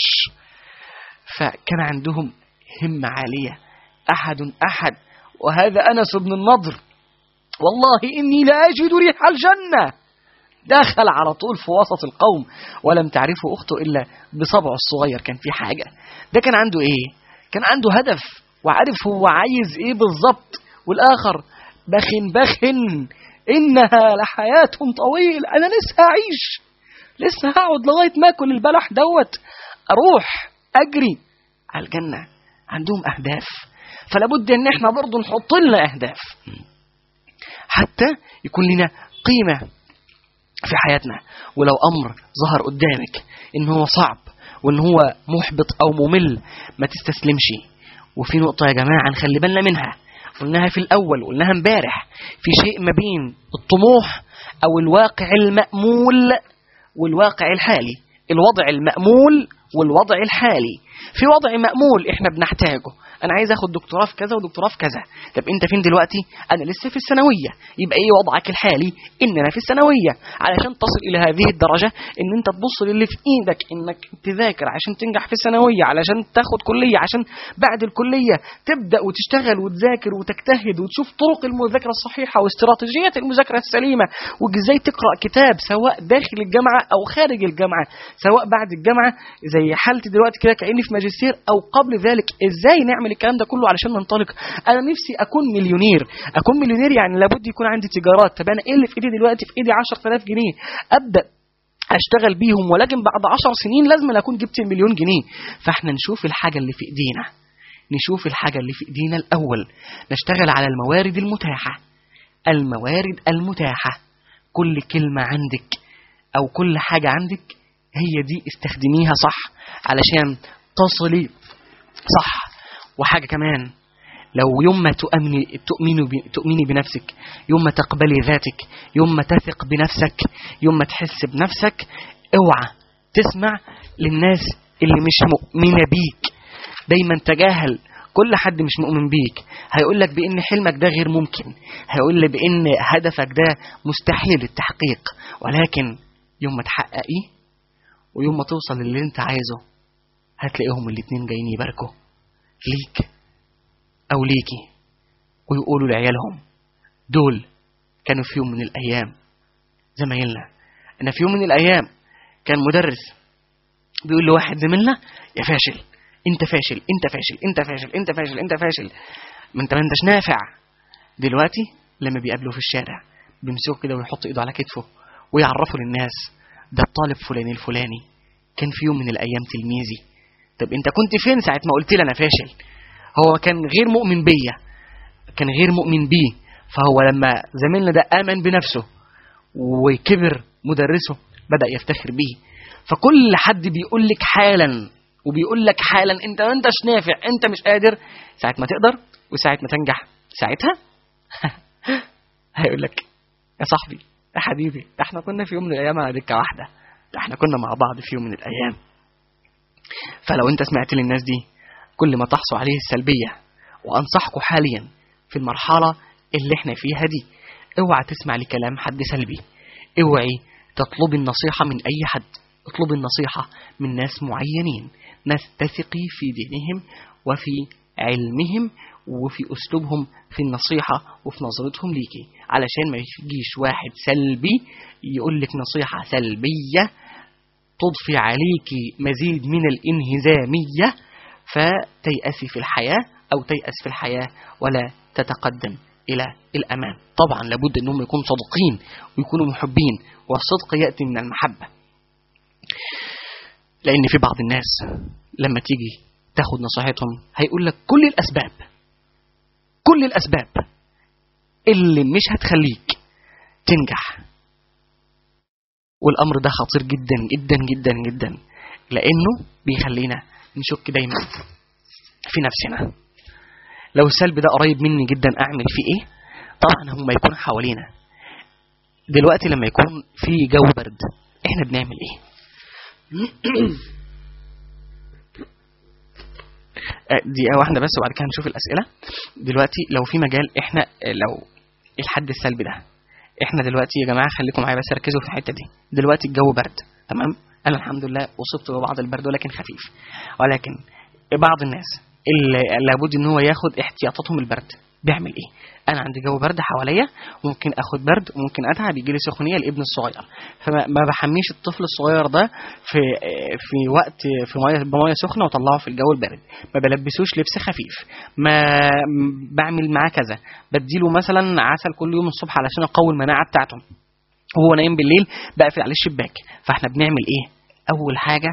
فكان عندهم همة عالية أحد أحد وهذا أنس بن النضر والله إني لا أجد ريح الجنة دخل على طول في وسط القوم ولم تعرفه أخته إلا بصبعه الصغير كان في حاجة ده كان عنده إيه كان عنده هدف وعارف هو عايز إيه بالظبط والآخر بخن بخن إنها لحياة طويل أنا لسه هعيش لسه هقعد لغاية ما أكل البلح دوت أروح أجري على الجنة عندهم أهداف فلا بد إن إحنا برضه نحط لنا أهداف حتى يكون لنا قيمة في حياتنا ولو أمر ظهر قدامك إن هو صعب وإن هو محبط أو ممل ما تستسلمش وفي نقطة يا جماعة نخلي بالنا منها قلناها في الأول قلناها امبارح في شيء ما بين الطموح أو الواقع المأمول والواقع الحالي الوضع المأمول والوضع الحالي في وضع مأمول احنا بنحتاجه انا عايز اخد دكتوراه في كذا ودكتوراه في كذا طب انت فين دلوقتي انا لسه في الثانويه يبقى ايه وضعك الحالي ان انا في الثانويه علشان تصل الى هذه الدرجه ان انت تبص للي في ايدك انك تذاكر عشان تنجح في الثانويه علشان تاخد كليه عشان بعد الكليه تبدا وتشتغل وتذاكر وتجتهد وتشوف طرق المذاكره الصحيحه واستراتيجيه المذاكره السليمه وازاي تقرا كتاب سواء داخل الجامعه او خارج الجامعه سواء بعد الجامعه زي حالتي دلوقتي كده كاني في ماجستير او قبل ذلك ازاي نعمل الكلام ده كله علشان ننطلق انا نفسي اكون مليونير اكون مليونير يعني لابد يكون عندي تجارات طب انا ايه اللي في ايدي دلوقتي في ايدي 10000 جنيه ابدا اشتغل بيهم ولكن بعد 10 سنين لازم اكون جبت المليون جنيه فاحنا نشوف الحاجه اللي في ايدينا نشوف الحاجه اللي في ايدينا الاول نشتغل على الموارد المتاحه الموارد المتاحه كل كلمه عندك او كل حاجه عندك هي دي استخدميها صح علشان تصلي صح وحاجة كمان لو يوم ما تؤمني تؤمني تؤمني بنفسك يوم ما تقبلي ذاتك يوم ما تثق بنفسك يوم ما تحس بنفسك اوعى تسمع للناس اللي مش مؤمنة بيك دايما تجاهل كل حد مش مؤمن بيك هيقول لك بان حلمك ده غير ممكن هيقول لك بان هدفك ده مستحيل التحقيق ولكن يوم ما تحققيه ويوم ما توصل للي انت عايزه هتلاقيهم الاتنين جايين يباركوا ليك أو ليكي ويقولوا لعيالهم دول كانوا في يوم من الأيام زمايلنا أنا في يوم من الأيام كان مدرس بيقول لواحد زميلنا يا فاشل أنت فاشل أنت فاشل أنت فاشل أنت فاشل أنت فاشل ما أنت ما أنتش نافع دلوقتي لما بيقابله في الشارع بيمسكه كده ويحط إيده على كتفه ويعرفه للناس ده الطالب فلان الفلاني كان في يوم من الأيام تلميذي طب انت كنت فين ساعة ما قلت لي انا فاشل هو كان غير مؤمن بيا كان غير مؤمن بيه فهو لما زميلنا ده آمن بنفسه وكبر مدرسه بدأ يفتخر بيه فكل حد بيقول لك حالا وبيقول لك حالا انت ما انتش نافع انت مش قادر ساعه ما تقدر وساعه ما تنجح ساعتها هيقول لك يا صاحبي يا حبيبي ده احنا كنا في يوم من الايام على دكه واحده ده احنا كنا مع بعض في يوم من الايام فلو انت سمعت للناس دي كل ما تحصل عليه السلبيه وانصحكم حاليا في المرحله اللي احنا فيها دي اوعى تسمع لكلام حد سلبي اوعي تطلبي النصيحه من اي حد اطلبي النصيحه من ناس معينين ناس تثقي في دينهم وفي علمهم وفي اسلوبهم في النصيحه وفي نظرتهم ليكي علشان ما يجيش واحد سلبي يقول لك نصيحه سلبيه تضفي عليك مزيد من الانهزاميه فتيأسي في الحياه او تيأس في الحياه ولا تتقدم الى الامام طبعا لابد انهم يكونوا صادقين ويكونوا محبين والصدق ياتي من المحبه لان في بعض الناس لما تيجي تاخد نصيحتهم هيقول لك كل الاسباب كل الاسباب اللي مش هتخليك تنجح والامر ده خطير جدا جدا جدا جدا لانه بيخلينا نشك دايما في نفسنا لو السلب ده قريب مني جدا اعمل فيه ايه طبعا هم يكون حوالينا دلوقتي لما يكون في جو برد احنا بنعمل ايه دقيقة واحدة بس وبعد كده نشوف الأسئلة دلوقتي لو في مجال احنا لو الحد السلبي ده احنا دلوقتي يا جماعة خليكم معايا بس ركزوا في الحتة دي دلوقتي الجو برد تمام أنا الحمد لله أصبت ببعض البرد ولكن خفيف ولكن بعض الناس اللي لابد ان هو ياخد احتياطاتهم البرد بيعمل ايه انا عندي جو برد حواليا ممكن اخد برد وممكن اتعب يجي لي سخونيه الابن الصغير فما ما بحميش الطفل الصغير ده في في وقت في ميه بميه سخنه واطلعه في الجو البارد ما بلبسوش لبس خفيف ما بعمل معاه كذا بديله مثلا عسل كل يوم الصبح علشان اقوي المناعه بتاعته وهو نايم بالليل بقفل عليه الشباك فاحنا بنعمل ايه اول حاجه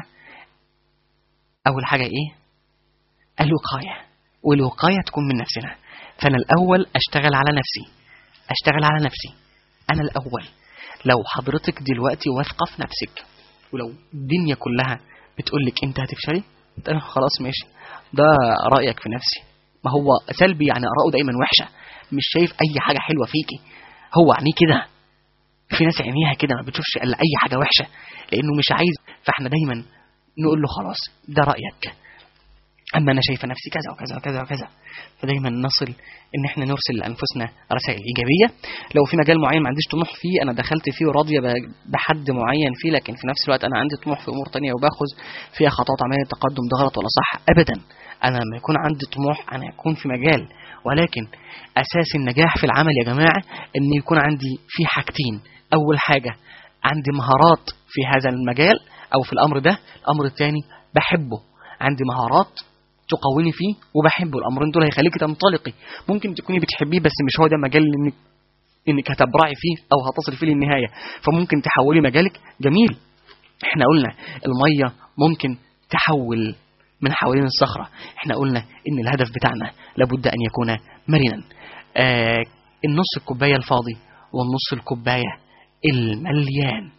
اول حاجه ايه الوقايه والوقايه تكون من نفسنا فانا الاول اشتغل على نفسي اشتغل على نفسي انا الاول لو حضرتك دلوقتي واثقه في نفسك ولو الدنيا كلها بتقول لك انت هتفشلي انا خلاص ماشي ده رايك في نفسي ما هو سلبي يعني اراءه دايما وحشه مش شايف اي حاجه حلوه فيكي هو عينيه كده في ناس عينيها كده ما بتشوفش الا اي حاجه وحشه لانه مش عايز فاحنا دايما نقول له خلاص ده رايك اما انا شايفه نفسي كذا وكذا وكذا وكذا فدايما نصل ان احنا نرسل لانفسنا رسائل ايجابيه لو في مجال معين ما عنديش طموح فيه انا دخلت فيه وراضيه بحد معين فيه لكن في نفس الوقت انا عندي طموح في امور تانية وباخذ فيها خطوات عمليه التقدم ده غلط ولا صح ابدا انا لما يكون عندي طموح انا اكون في مجال ولكن اساس النجاح في العمل يا جماعه ان يكون عندي في حاجتين اول حاجه عندي مهارات في هذا المجال او في الامر ده الامر الثاني بحبه عندي مهارات تقويني فيه وبحبه الامرين دول هيخليكي تنطلقي ممكن تكوني بتحبيه بس مش هو ده مجال انك انك هتبرعي فيه او هتصل فيه للنهايه فممكن تحولي مجالك جميل احنا قلنا الميه ممكن تحول من حوالين الصخره احنا قلنا ان الهدف بتاعنا لابد ان يكون مرنا آه النص الكوبايه الفاضي والنص الكوبايه المليان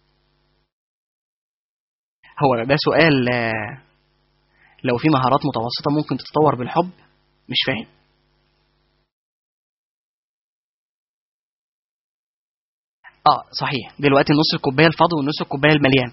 هو ده سؤال آه لو في مهارات متوسطة ممكن تتطور بالحب مش فاهم اه صحيح دلوقتي نص الكوباية الفاضي ونص الكوباية المليان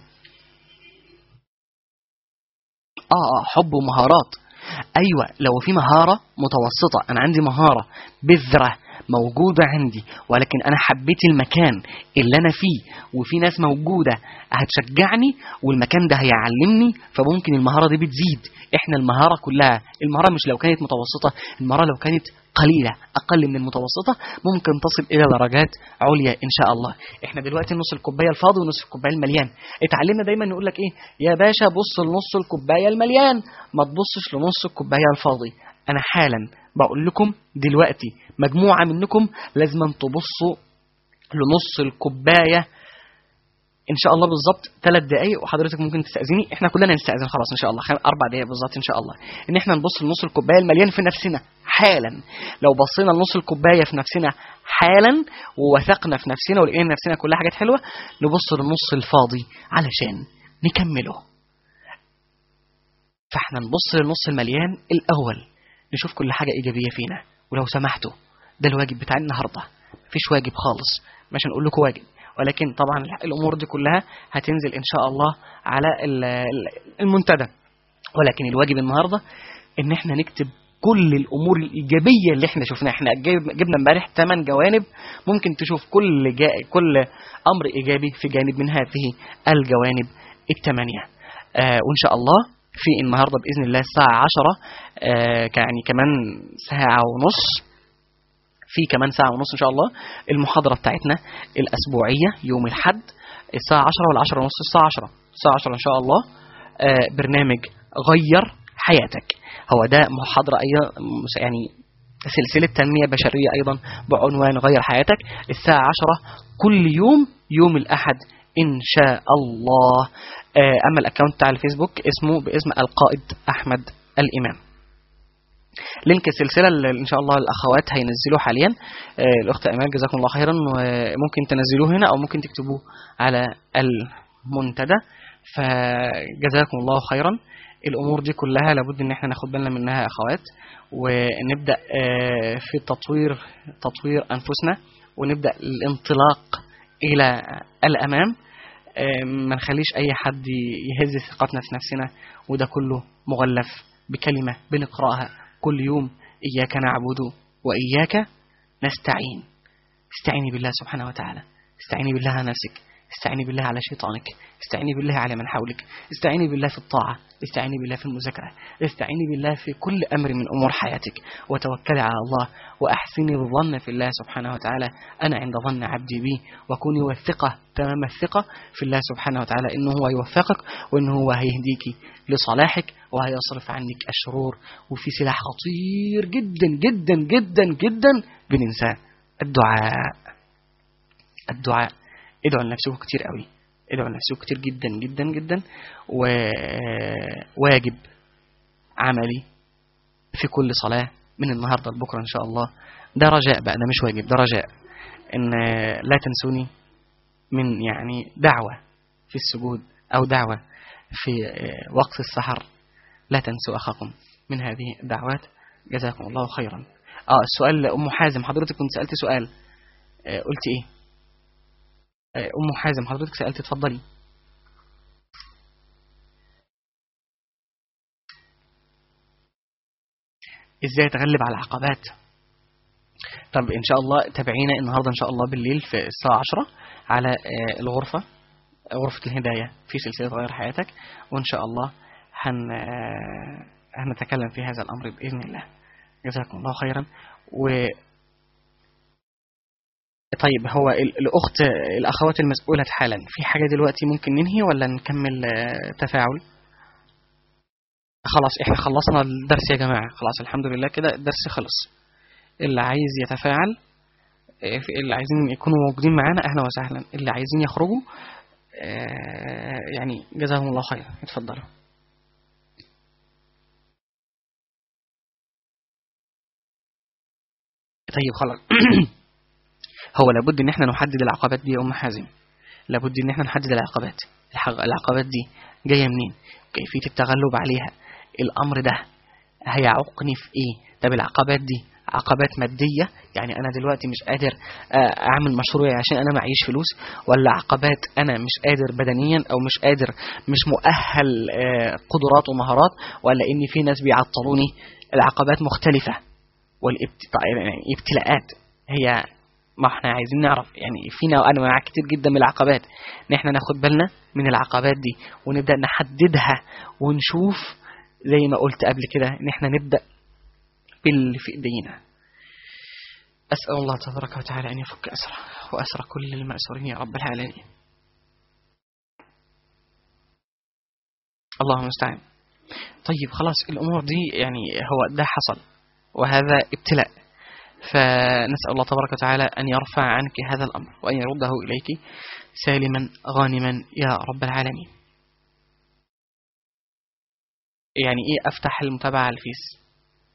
اه اه حب ومهارات ايوه لو في مهارة متوسطة انا عندي مهارة بذرة موجودة عندي ولكن أنا حبيت المكان اللي أنا فيه وفي ناس موجودة هتشجعني والمكان ده هيعلمني فممكن المهارة دي بتزيد إحنا المهارة كلها المهارة مش لو كانت متوسطة المهارة لو كانت قليلة أقل من المتوسطة ممكن تصل إلى درجات عليا إن شاء الله إحنا دلوقتي نص الكوباية الفاضي ونص الكوباية المليان اتعلمنا دايما نقول لك إيه يا باشا بص لنص الكوباية المليان ما تبصش لنص الكوباية الفاضي أنا حالا بقول لكم دلوقتي مجموعة منكم لازم تبصوا لنص الكوباية ان شاء الله بالظبط ثلاث دقائق وحضرتك ممكن تستاذني احنا كلنا نستاذن خلاص ان شاء الله خم... اربع دقائق بالظبط ان شاء الله ان احنا نبص لنص الكوبايه المليان في نفسنا حالا لو بصينا لنص الكوبايه في نفسنا حالا ووثقنا في نفسنا ولقينا نفسنا كلها حاجات حلوه نبص للنص الفاضي علشان نكمله فاحنا نبص للنص المليان الاول نشوف كل حاجه ايجابيه فينا ولو سمحتوا ده الواجب بتاع النهارده مفيش واجب خالص مش هنقول لكم واجب ولكن طبعا الامور دي كلها هتنزل ان شاء الله على ال- ال- المنتدى ولكن الواجب النهارده ان احنا نكتب كل الامور الايجابيه اللي احنا شفناها احنا جايب- جبنا امبارح ثمان جوانب ممكن تشوف كل جا كل امر ايجابي في جانب من هذه الجوانب الثمانيه آه وان شاء الله في النهارده باذن الله الساعه 10 آه يعني كمان ساعه ونص في كمان ساعة ونص إن شاء الله المحاضرة بتاعتنا الأسبوعية يوم الحد الساعة 10 ولا 10 ونص الساعة 10 الساعة 10 إن شاء الله آه، برنامج غير حياتك هو ده محاضرة أيضا مس- يعني سلسلة تنمية بشرية أيضا بعنوان غير حياتك الساعة 10 كل يوم يوم الأحد إن شاء الله آه، أما الأكونت بتاع الفيسبوك اسمه باسم القائد أحمد الإمام لينك السلسله اللي ان شاء الله الاخوات هينزلوه حاليا آه، الاخت امال جزاكم الله خيرا وممكن تنزلوه هنا او ممكن تكتبوه على المنتدى فجزاكم الله خيرا الامور دي كلها لابد ان احنا ناخد بالنا منها يا اخوات ونبدا آه، في تطوير تطوير انفسنا ونبدا الانطلاق الى الامام آه، ما نخليش اي حد يهز ثقتنا في نفسنا وده كله مغلف بكلمه بنقراها كل يوم اياك نعبد واياك نستعين استعيني بالله سبحانه وتعالى استعيني بالله على نفسك استعيني بالله على شيطانك استعيني بالله على من حولك استعيني بالله في الطاعة استعيني بالله في المذاكرة استعيني بالله في كل أمر من أمور حياتك وتوكلي على الله وأحسني الظن في الله سبحانه وتعالى أنا عند ظن عبدي بي وكوني والثقة تمام الثقة في الله سبحانه وتعالى إنه هو يوفقك وإنه هو هيهديك لصلاحك وهيصرف عنك الشرور وفي سلاح خطير جدا جدا جدا جدا بننساه الدعاء الدعاء ادعوا لنفسكم كتير قوي ادعوا لنفسكم كتير جدا جدا جدا وواجب عملي في كل صلاة من النهاردة لبكرة إن شاء الله ده رجاء بقى ده مش واجب ده رجاء إن لا تنسوني من يعني دعوة في السجود أو دعوة في وقت السحر لا تنسوا أخاكم من هذه الدعوات جزاكم الله خيرا اه السؤال أم حازم حضرتك كنت سألت سؤال آه قلت إيه آه أم حازم حضرتك سألت اتفضلي ازاي اتغلب على العقبات طب ان شاء الله تابعينا النهارده ان شاء الله بالليل في الساعه 10 على آه، الغرفه غرفه الهدايه في سلسله غير حياتك وان شاء الله هن آه، هنتكلم في هذا الامر باذن الله جزاكم الله خيرا و طيب هو ال- الاخت الاخوات المسؤوله حالا في حاجه دلوقتي ممكن ننهي ولا نكمل آه، تفاعل خلاص احنا خلصنا الدرس يا جماعه خلاص الحمد لله كده الدرس خلص اللي عايز يتفاعل آه، في- اللي عايزين يكونوا موجودين معانا اهلا وسهلا اللي عايزين يخرجوا آه، يعني جزاهم الله خيرا اتفضلوا طيب خلاص هو لابد ان احنا نحدد العقبات دي يا ام حازم لابد ان احنا نحدد العقبات الحق- العقبات دي جايه منين كيفيه التغلب عليها الامر ده هيعوقني في ايه طب العقبات دي عقبات مادية يعني أنا دلوقتي مش قادر آه، أعمل مشروعي عشان أنا معيش فلوس ولا عقبات أنا مش قادر بدنيا أو مش قادر مش مؤهل آه، قدرات ومهارات ولا إن في ناس بيعطلوني العقبات مختلفة والابتلاءات هي ما احنا عايزين نعرف يعني فينا انواع كتير جدا من العقبات ان احنا ناخد بالنا من العقبات دي ونبدا نحددها ونشوف زي ما قلت قبل كده ان احنا نبدا باللي في ايدينا اسال الله تبارك وتعالى ان يفك اسره واسر كل الماسورين يا رب العالمين الله المستعان طيب خلاص الامور دي يعني هو ده حصل وهذا ابتلاء فنسأل الله تبارك وتعالى أن يرفع عنك هذا الأمر وأن يرده إليك سالما غانما يا رب العالمين يعني إيه أفتح المتابعة على الفيس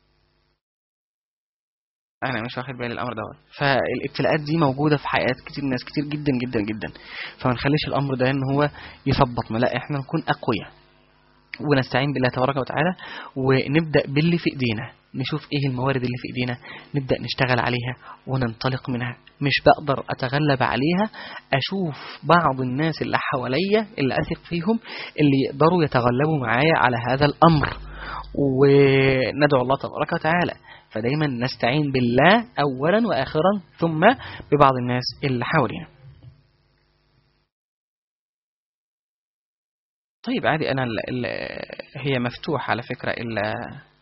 أنا مش واخد بالي الأمر دوت فالابتلاءات دي موجودة في حياة كتير ناس كتير جدا جدا جدا فما نخليش الأمر ده إن هو يثبطنا لا إحنا نكون أقوياء ونستعين بالله تبارك وتعالى ونبدأ باللي في ايدينا نشوف ايه الموارد اللي في ايدينا نبدأ نشتغل عليها وننطلق منها مش بقدر اتغلب عليها اشوف بعض الناس اللي حواليا اللي اثق فيهم اللي يقدروا يتغلبوا معايا على هذا الامر وندعو الله تبارك وتعالى فدايما نستعين بالله اولا واخرا ثم ببعض الناس اللي حوالينا طيب عادي انا ال ال هي مفتوح على فكره الا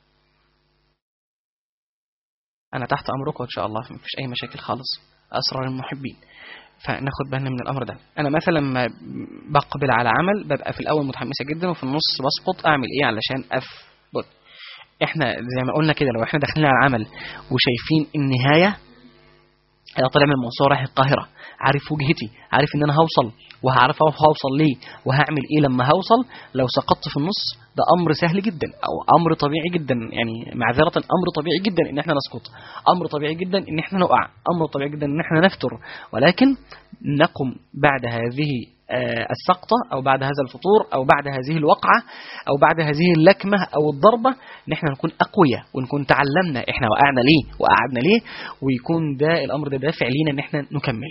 انا تحت امركم ان شاء الله مفيش اي مشاكل خالص اسرار المحبين فناخد بالنا من الامر ده انا مثلا لما بقبل على عمل ببقى في الاول متحمسه جدا وفي النص بسقط اعمل ايه علشان اثبت احنا زي ما قلنا كده لو احنا داخلين على عمل وشايفين النهايه انا طالع من المنصوره رايح القاهره عارف وجهتي عارف ان انا هوصل وهعرف هوصل ليه وهعمل ايه لما هوصل لو سقطت في النص ده امر سهل جدا او امر طبيعي جدا يعني معذره امر طبيعي جدا ان احنا نسقط امر طبيعي جدا ان احنا نقع امر طبيعي جدا ان احنا نفتر ولكن نقم بعد هذه آه، السقطة أو بعد هذا الفطور أو بعد هذه الوقعة أو بعد هذه اللكمة أو الضربة إن إحنا نكون أقوياء ونكون تعلمنا إحنا وقعنا ليه وقعدنا ليه ويكون ده الأمر ده دافع لينا إن إحنا نكمل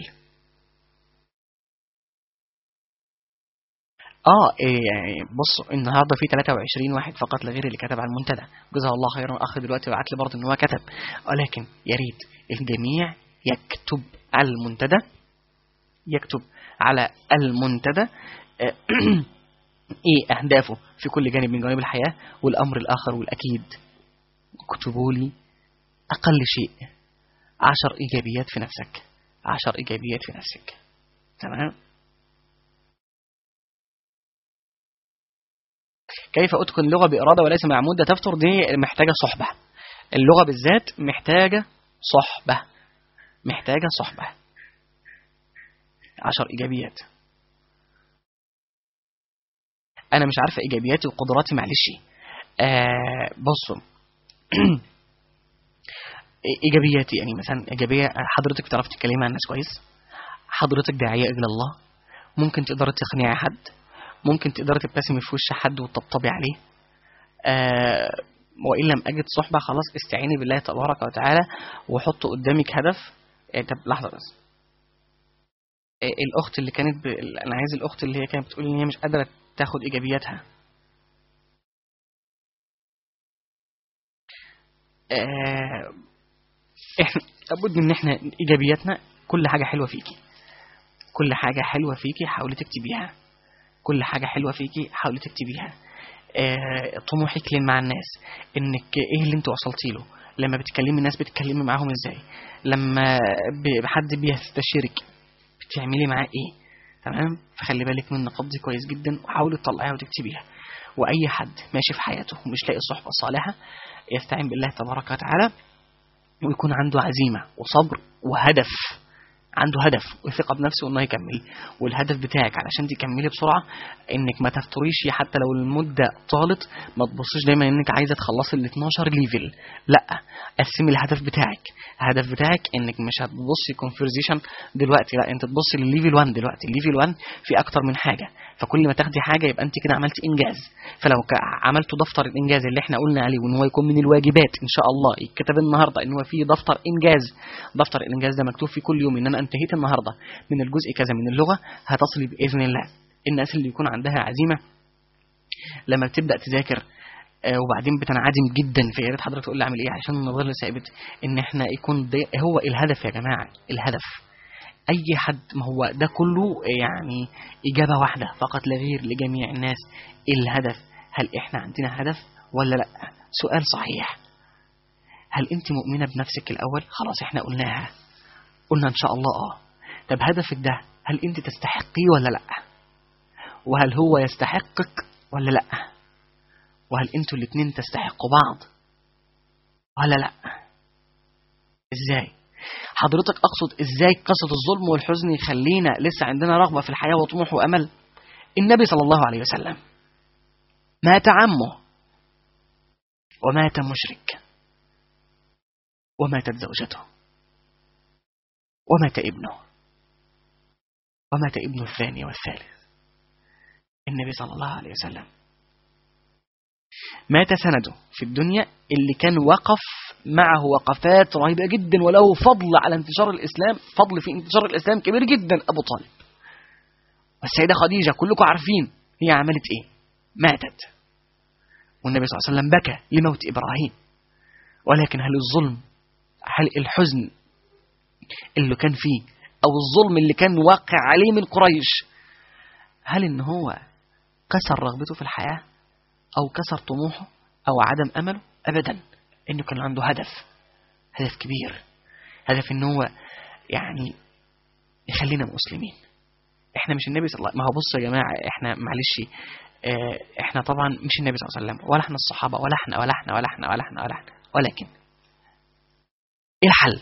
اه إيه يعني بص النهارده في 23 واحد فقط لا غير اللي كتب على المنتدى جزاه الله خيرا اخ دلوقتي بعت لي برضه ان هو كتب ولكن يا ريت الجميع يكتب على المنتدى يكتب على المنتدى آه، ايه اهدافه في كل جانب من جوانب الحياه والامر الاخر والاكيد اكتبوا لي اقل شيء عشر ايجابيات في نفسك عشر ايجابيات في نفسك تمام كيف اتقن لغه باراده وليس مع مده تفتر دي محتاجه صحبه اللغه بالذات محتاجه صحبه محتاجه صحبه عشر ايجابيات انا مش عارفه ايجابياتي وقدراتي معلش آه بصوا ايجابياتي يعني مثلا ايجابيه حضرتك بتعرفي تتكلمي مع الناس كويس حضرتك داعيه الى الله ممكن تقدري تقنعي حد ممكن تقدري تبتسمي في وش حد وتطبطبي عليه آه وان لم اجد صحبه خلاص استعيني بالله تبارك وتعالى وحط قدامك هدف آه طب لحظه بس آه الاخت اللي كانت ب... انا عايز الاخت اللي هي كانت بتقول ان هي مش قادره تاخد ايجابياتها آه احنا لابد ان احنا ايجابياتنا كل حاجه حلوه فيكي كل حاجه حلوه فيكي حاولي تكتبيها كل حاجه حلوه فيكي حاولي تكتبيها آه طموحك لين مع الناس انك ايه اللي انت وصلتي له لما بتكلمي الناس بتتكلمي معاهم ازاي لما ب- حد بيستشيرك بتعملي معاه ايه تمام فخلي بالك من النقاط دي كويس جدا وحاولي تطلعيها وتكتبيها واي حد ماشي في حياته ومش لاقي الصحبه الصالحه يستعين بالله تبارك وتعالى ويكون عنده عزيمة وصبر وهدف عنده هدف وثقة بنفسه انه يكمل والهدف بتاعك علشان تكملي بسرعة انك ما تفتريش حتى لو المدة طالت ما تبصيش دايما انك عايزة تخلصي ال 12 ليفل لا قسمي الهدف بتاعك الهدف بتاعك انك مش هتبصي كونفرزيشن دلوقتي لا انت تبصي للليفل 1 دلوقتي الليفل 1 في اكتر من حاجة فكل ما تاخدي حاجة يبقى انت كده عملتي انجاز فلو ك- عملتوا دفتر الانجاز اللي احنا قلنا عليه وان هو يكون من الواجبات ان شاء الله يتكتب النهارده ان هو في دفتر انجاز دفتر الانجاز ده مكتوب فيه كل يوم ان انا انتهيت النهارده من الجزء كذا من اللغه هتصلي باذن الله الناس اللي يكون عندها عزيمه لما بتبدا تذاكر آه، وبعدين بتنعدم جدا فيا ريت حضرتك تقول لي اعمل ايه عشان نظل ثابت ان احنا يكون ده هو الهدف يا جماعه الهدف اي حد ما هو ده كله يعني اجابه واحده فقط لا غير لجميع الناس الهدف هل احنا عندنا هدف ولا لا سؤال صحيح هل انت مؤمنه بنفسك الاول خلاص احنا قلناها قلنا ان شاء الله اه طب هدفك ده هل انت تستحقيه ولا لا وهل هو يستحقك ولا لا وهل انتوا الاتنين تستحقوا بعض ولا لا ازاي حضرتك اقصد ازاي قصة الظلم والحزن يخلينا لسه عندنا رغبة في الحياة وطموح وامل النبي صلى الله عليه وسلم مات عمه ومات مشرك وماتت زوجته ومات ابنه ومات ابنه الثاني والثالث النبي صلى الله عليه وسلم مات سنده في الدنيا اللي كان وقف معه وقفات رهيبة جدا وله فضل على انتشار الإسلام فضل في انتشار الإسلام كبير جدا أبو طالب والسيدة خديجة كلكم عارفين هي عملت إيه ماتت والنبي صلى الله عليه وسلم بكى لموت إبراهيم ولكن هل الظلم هل الحزن اللي كان فيه أو الظلم اللي كان واقع عليه من قريش هل إن هو كسر رغبته في الحياة أو كسر طموحه أو عدم أمله أبدا إنه كان عنده هدف هدف كبير هدف إن هو يعني يخلينا مسلمين احنا مش النبي صلى الله ما هو بصوا يا جماعة احنا معلش اه احنا طبعا مش النبي صلى الله عليه وسلم ولا احنا الصحابة ولا احنا ولا احنا ولا احنا ولا احنا ولا احنا ولكن ايه الحل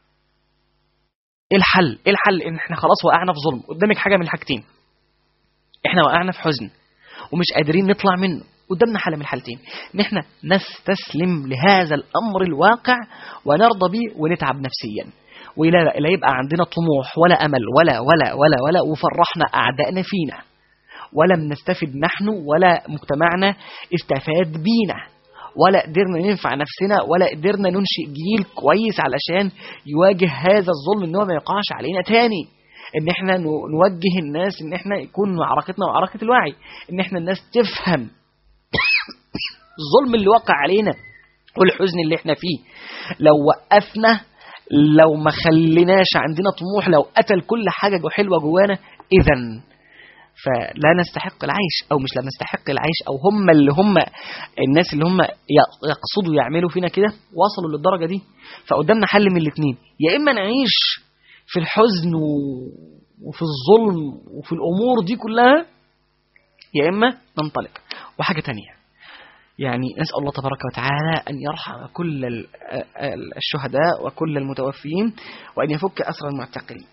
ايه الحل ايه الحل ان احنا خلاص وقعنا في ظلم قدامك حاجة من الحاجتين احنا وقعنا في حزن ومش قادرين نطلع منه قدامنا حالة من الحالتين ان احنا نستسلم لهذا الامر الواقع ونرضى به ونتعب نفسيا ولا لا يبقى عندنا طموح ولا امل ولا ولا ولا ولا وفرحنا اعدائنا فينا ولم نستفد نحن ولا مجتمعنا استفاد بينا ولا قدرنا ننفع نفسنا ولا قدرنا ننشئ جيل كويس علشان يواجه هذا الظلم ان هو ما يقعش علينا تاني ان احنا نوجه الناس ان احنا يكون معركتنا معركة الوعي ان احنا الناس تفهم الظلم اللي وقع علينا والحزن اللي احنا فيه لو وقفنا لو ما خليناش عندنا طموح لو قتل كل حاجة حلوة جوانا اذا فلا نستحق العيش او مش لا نستحق العيش او هم اللي هم الناس اللي هم يقصدوا يعملوا فينا كده وصلوا للدرجة دي فقدامنا حل من الاثنين يا اما نعيش في الحزن وفي الظلم وفي الامور دي كلها يا اما ننطلق وحاجة تانية يعني نسأل الله تبارك وتعالى أن يرحم كل الشهداء وكل المتوفين وأن يفك أسر المعتقلين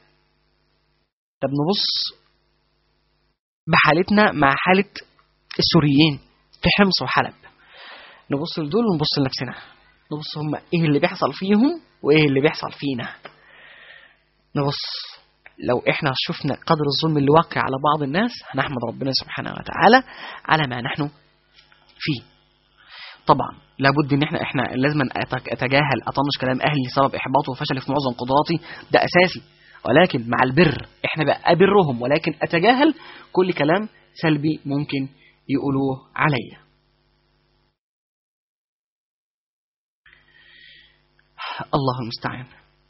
طب نبص بحالتنا مع حالة السوريين في حمص وحلب نبص لدول ونبص لنفسنا نبص هم ايه اللي بيحصل فيهم وايه اللي بيحصل فينا نبص لو احنا شفنا قدر الظلم اللي واقع على بعض الناس هنحمد ربنا سبحانه وتعالى على ما نحن فيه طبعا لابد ان احنا احنا لازم اتجاهل اطنش كلام اهلي سبب احباطه وفشلي في معظم قدراتي ده اساسي ولكن مع البر احنا بقى ابرهم ولكن اتجاهل كل كلام سلبي ممكن يقولوه عليا الله المستعان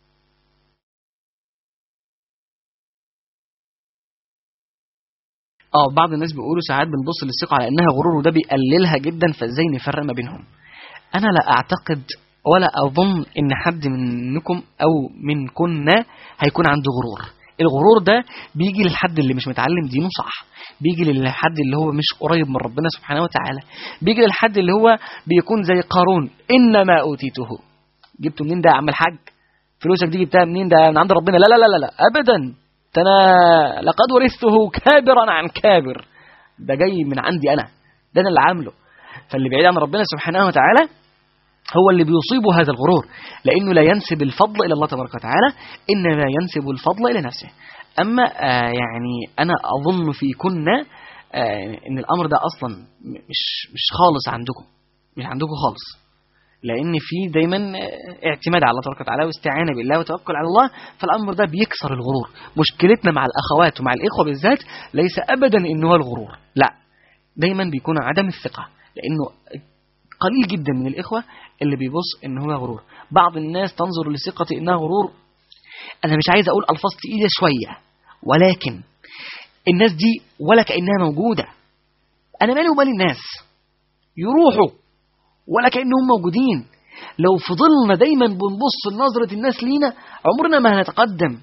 اه بعض الناس بيقولوا ساعات بنبص للثقة على انها غرور وده بيقللها جدا فازاي نفرق ما بينهم انا لا اعتقد ولا اظن ان حد منكم او منكن هيكون عنده غرور الغرور ده بيجي للحد اللي مش متعلم دينه صح بيجي للحد اللي هو مش قريب من ربنا سبحانه وتعالى بيجي للحد اللي هو بيكون زي قارون انما اوتيته جبته منين ده يا عم الحاج فلوسك دي جبتها منين ده من عند ربنا لا لا لا لا, لا. ابدا ده انا لقد ورثته كابرا عن كابر ده جاي من عندي انا ده انا اللي عامله فاللي بعيد عن ربنا سبحانه وتعالى هو اللي بيصيبه هذا الغرور لأنه لا ينسب الفضل إلى الله تبارك وتعالى إنما ينسب الفضل إلى نفسه أما آه يعني أنا أظن في كنا آه إن الأمر ده أصلا مش مش خالص عندكم مش عندكم خالص لأن في دايما اعتماد على الله تبارك وتعالى واستعانة بالله وتوكل على الله فالأمر ده بيكسر الغرور مشكلتنا مع الأخوات ومع الإخوة بالذات ليس أبدا إنه هو الغرور لا دايما بيكون عدم الثقة لأنه قليل جدا من الإخوة اللي بيبص إن هو غرور بعض الناس تنظر لثقتي إنها غرور أنا مش عايز أقول ألفاظ تقيلة شوية ولكن الناس دي ولا كأنها موجودة أنا مالي ومال الناس يروحوا ولا كأنهم موجودين لو فضلنا دايما بنبص لنظرة الناس لينا عمرنا ما هنتقدم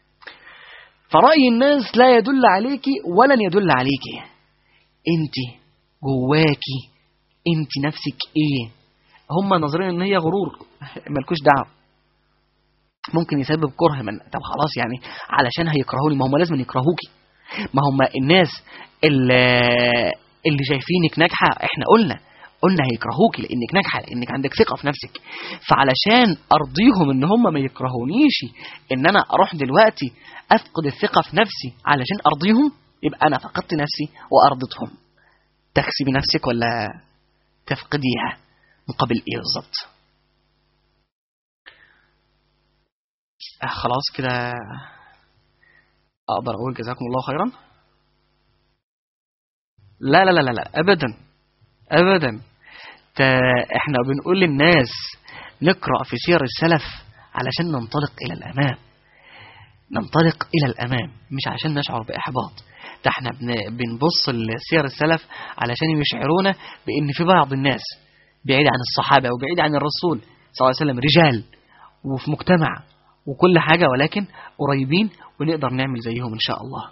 فرأي الناس لا يدل عليك ولن يدل عليك انت جواكي انت نفسك ايه هم ناظرين ان هي غرور مالكوش دعوه ممكن يسبب كره من طب خلاص يعني علشان هيكرهوني ما هم لازم يكرهوكي ما هم الناس اللي, اللي شايفينك ناجحه احنا قلنا قلنا هيكرهوكي لانك ناجحه لانك عندك ثقه في نفسك فعلشان ارضيهم ان هم ما يكرهونيش ان انا اروح دلوقتي افقد الثقه في نفسي علشان ارضيهم يبقى انا فقدت نفسي وارضتهم تكسبي نفسك ولا تفقديها مقابل ايه بالظبط آه خلاص كده اقدر اقول جزاكم الله خيرا لا لا لا لا, لا ابدا ابدا تا احنا بنقول للناس نقرا في سير السلف علشان ننطلق الى الامام ننطلق الى الامام مش عشان نشعر باحباط ده احنا بن- بنبص لسير السلف علشان يشعرونا بان في بعض الناس بعيد عن الصحابه وبعيد عن الرسول صلى الله عليه وسلم رجال وفي مجتمع وكل حاجه ولكن قريبين ونقدر نعمل زيهم ان شاء الله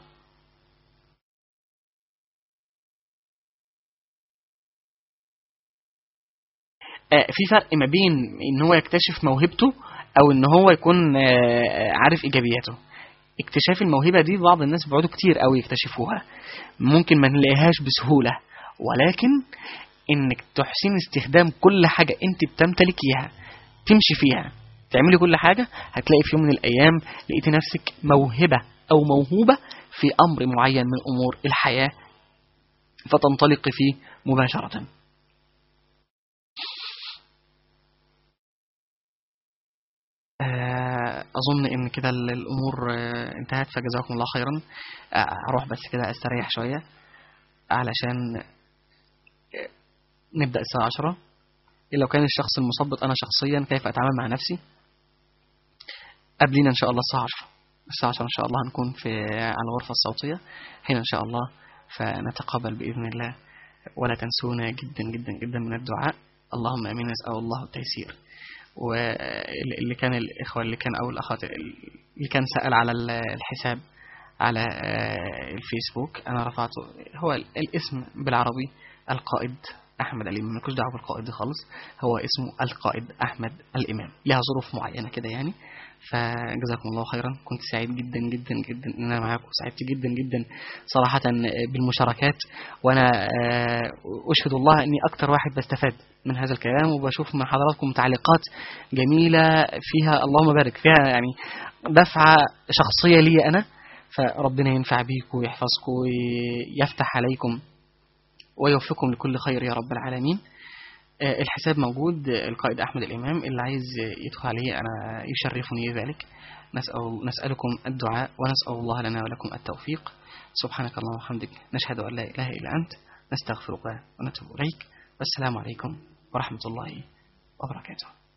آه، في فرق ما بين ان هو يكتشف موهبته او ان هو يكون آه، عارف ايجابياته اكتشاف الموهبه دي بعض الناس بيقعدوا كتير قوي يكتشفوها ممكن ما نلاقيهاش بسهوله ولكن انك تحسين استخدام كل حاجه انت بتمتلكيها تمشي فيها تعملي كل حاجه هتلاقي في يوم من الايام لقيتي نفسك موهبه او موهوبه في امر معين من امور الحياه فتنطلقي فيه مباشره آه، أظن إن كده ال- الأمور آه، انتهت فجزاكم الله خيرا آه، أروح بس كده أستريح شوية علشان آه، نبدأ الساعة عشرة لو كان الشخص المثبط أنا شخصيا كيف أتعامل مع نفسي قبلينا إن شاء الله الساعة عشرة الساعة عشرة إن شاء الله هنكون في على الغرفة الصوتية حين إن شاء الله فنتقابل بإذن الله ولا تنسونا جدا جدا جدا من الدعاء اللهم امين نسال الله التيسير واللي كان الاخوه اللي كان او الاخوات اللي كان سال على ال- الحساب على آه، الفيسبوك انا رفعته هو ال- الاسم بالعربي القائد احمد الامام مالكوش دعوه بالقائد دي خالص هو اسمه القائد احمد الامام لها ظروف معينه كده يعني فجزاكم الله خيرا كنت سعيد جدا جدا جدا ان انا معاكم سعدت جدا جدا صراحه بالمشاركات وانا آه، اشهد الله اني اكتر واحد بستفاد من هذا الكلام وبشوف من حضراتكم تعليقات جميله فيها اللهم بارك فيها يعني دفعه شخصيه لي انا فربنا ينفع بيكم ويحفظكم ويفتح عليكم ويوفقكم لكل خير يا رب العالمين آه، الحساب موجود آه، القائد أحمد الإمام اللي عايز آه، يدخل عليه أنا يشرفني ذلك نسأل نسألكم الدعاء ونسأل الله لنا ولكم التوفيق سبحانك اللهم وبحمدك نشهد أن لا إله إلا أنت نستغفرك ونتوب إليك والسلام عليكم ورحمة الله وبركاته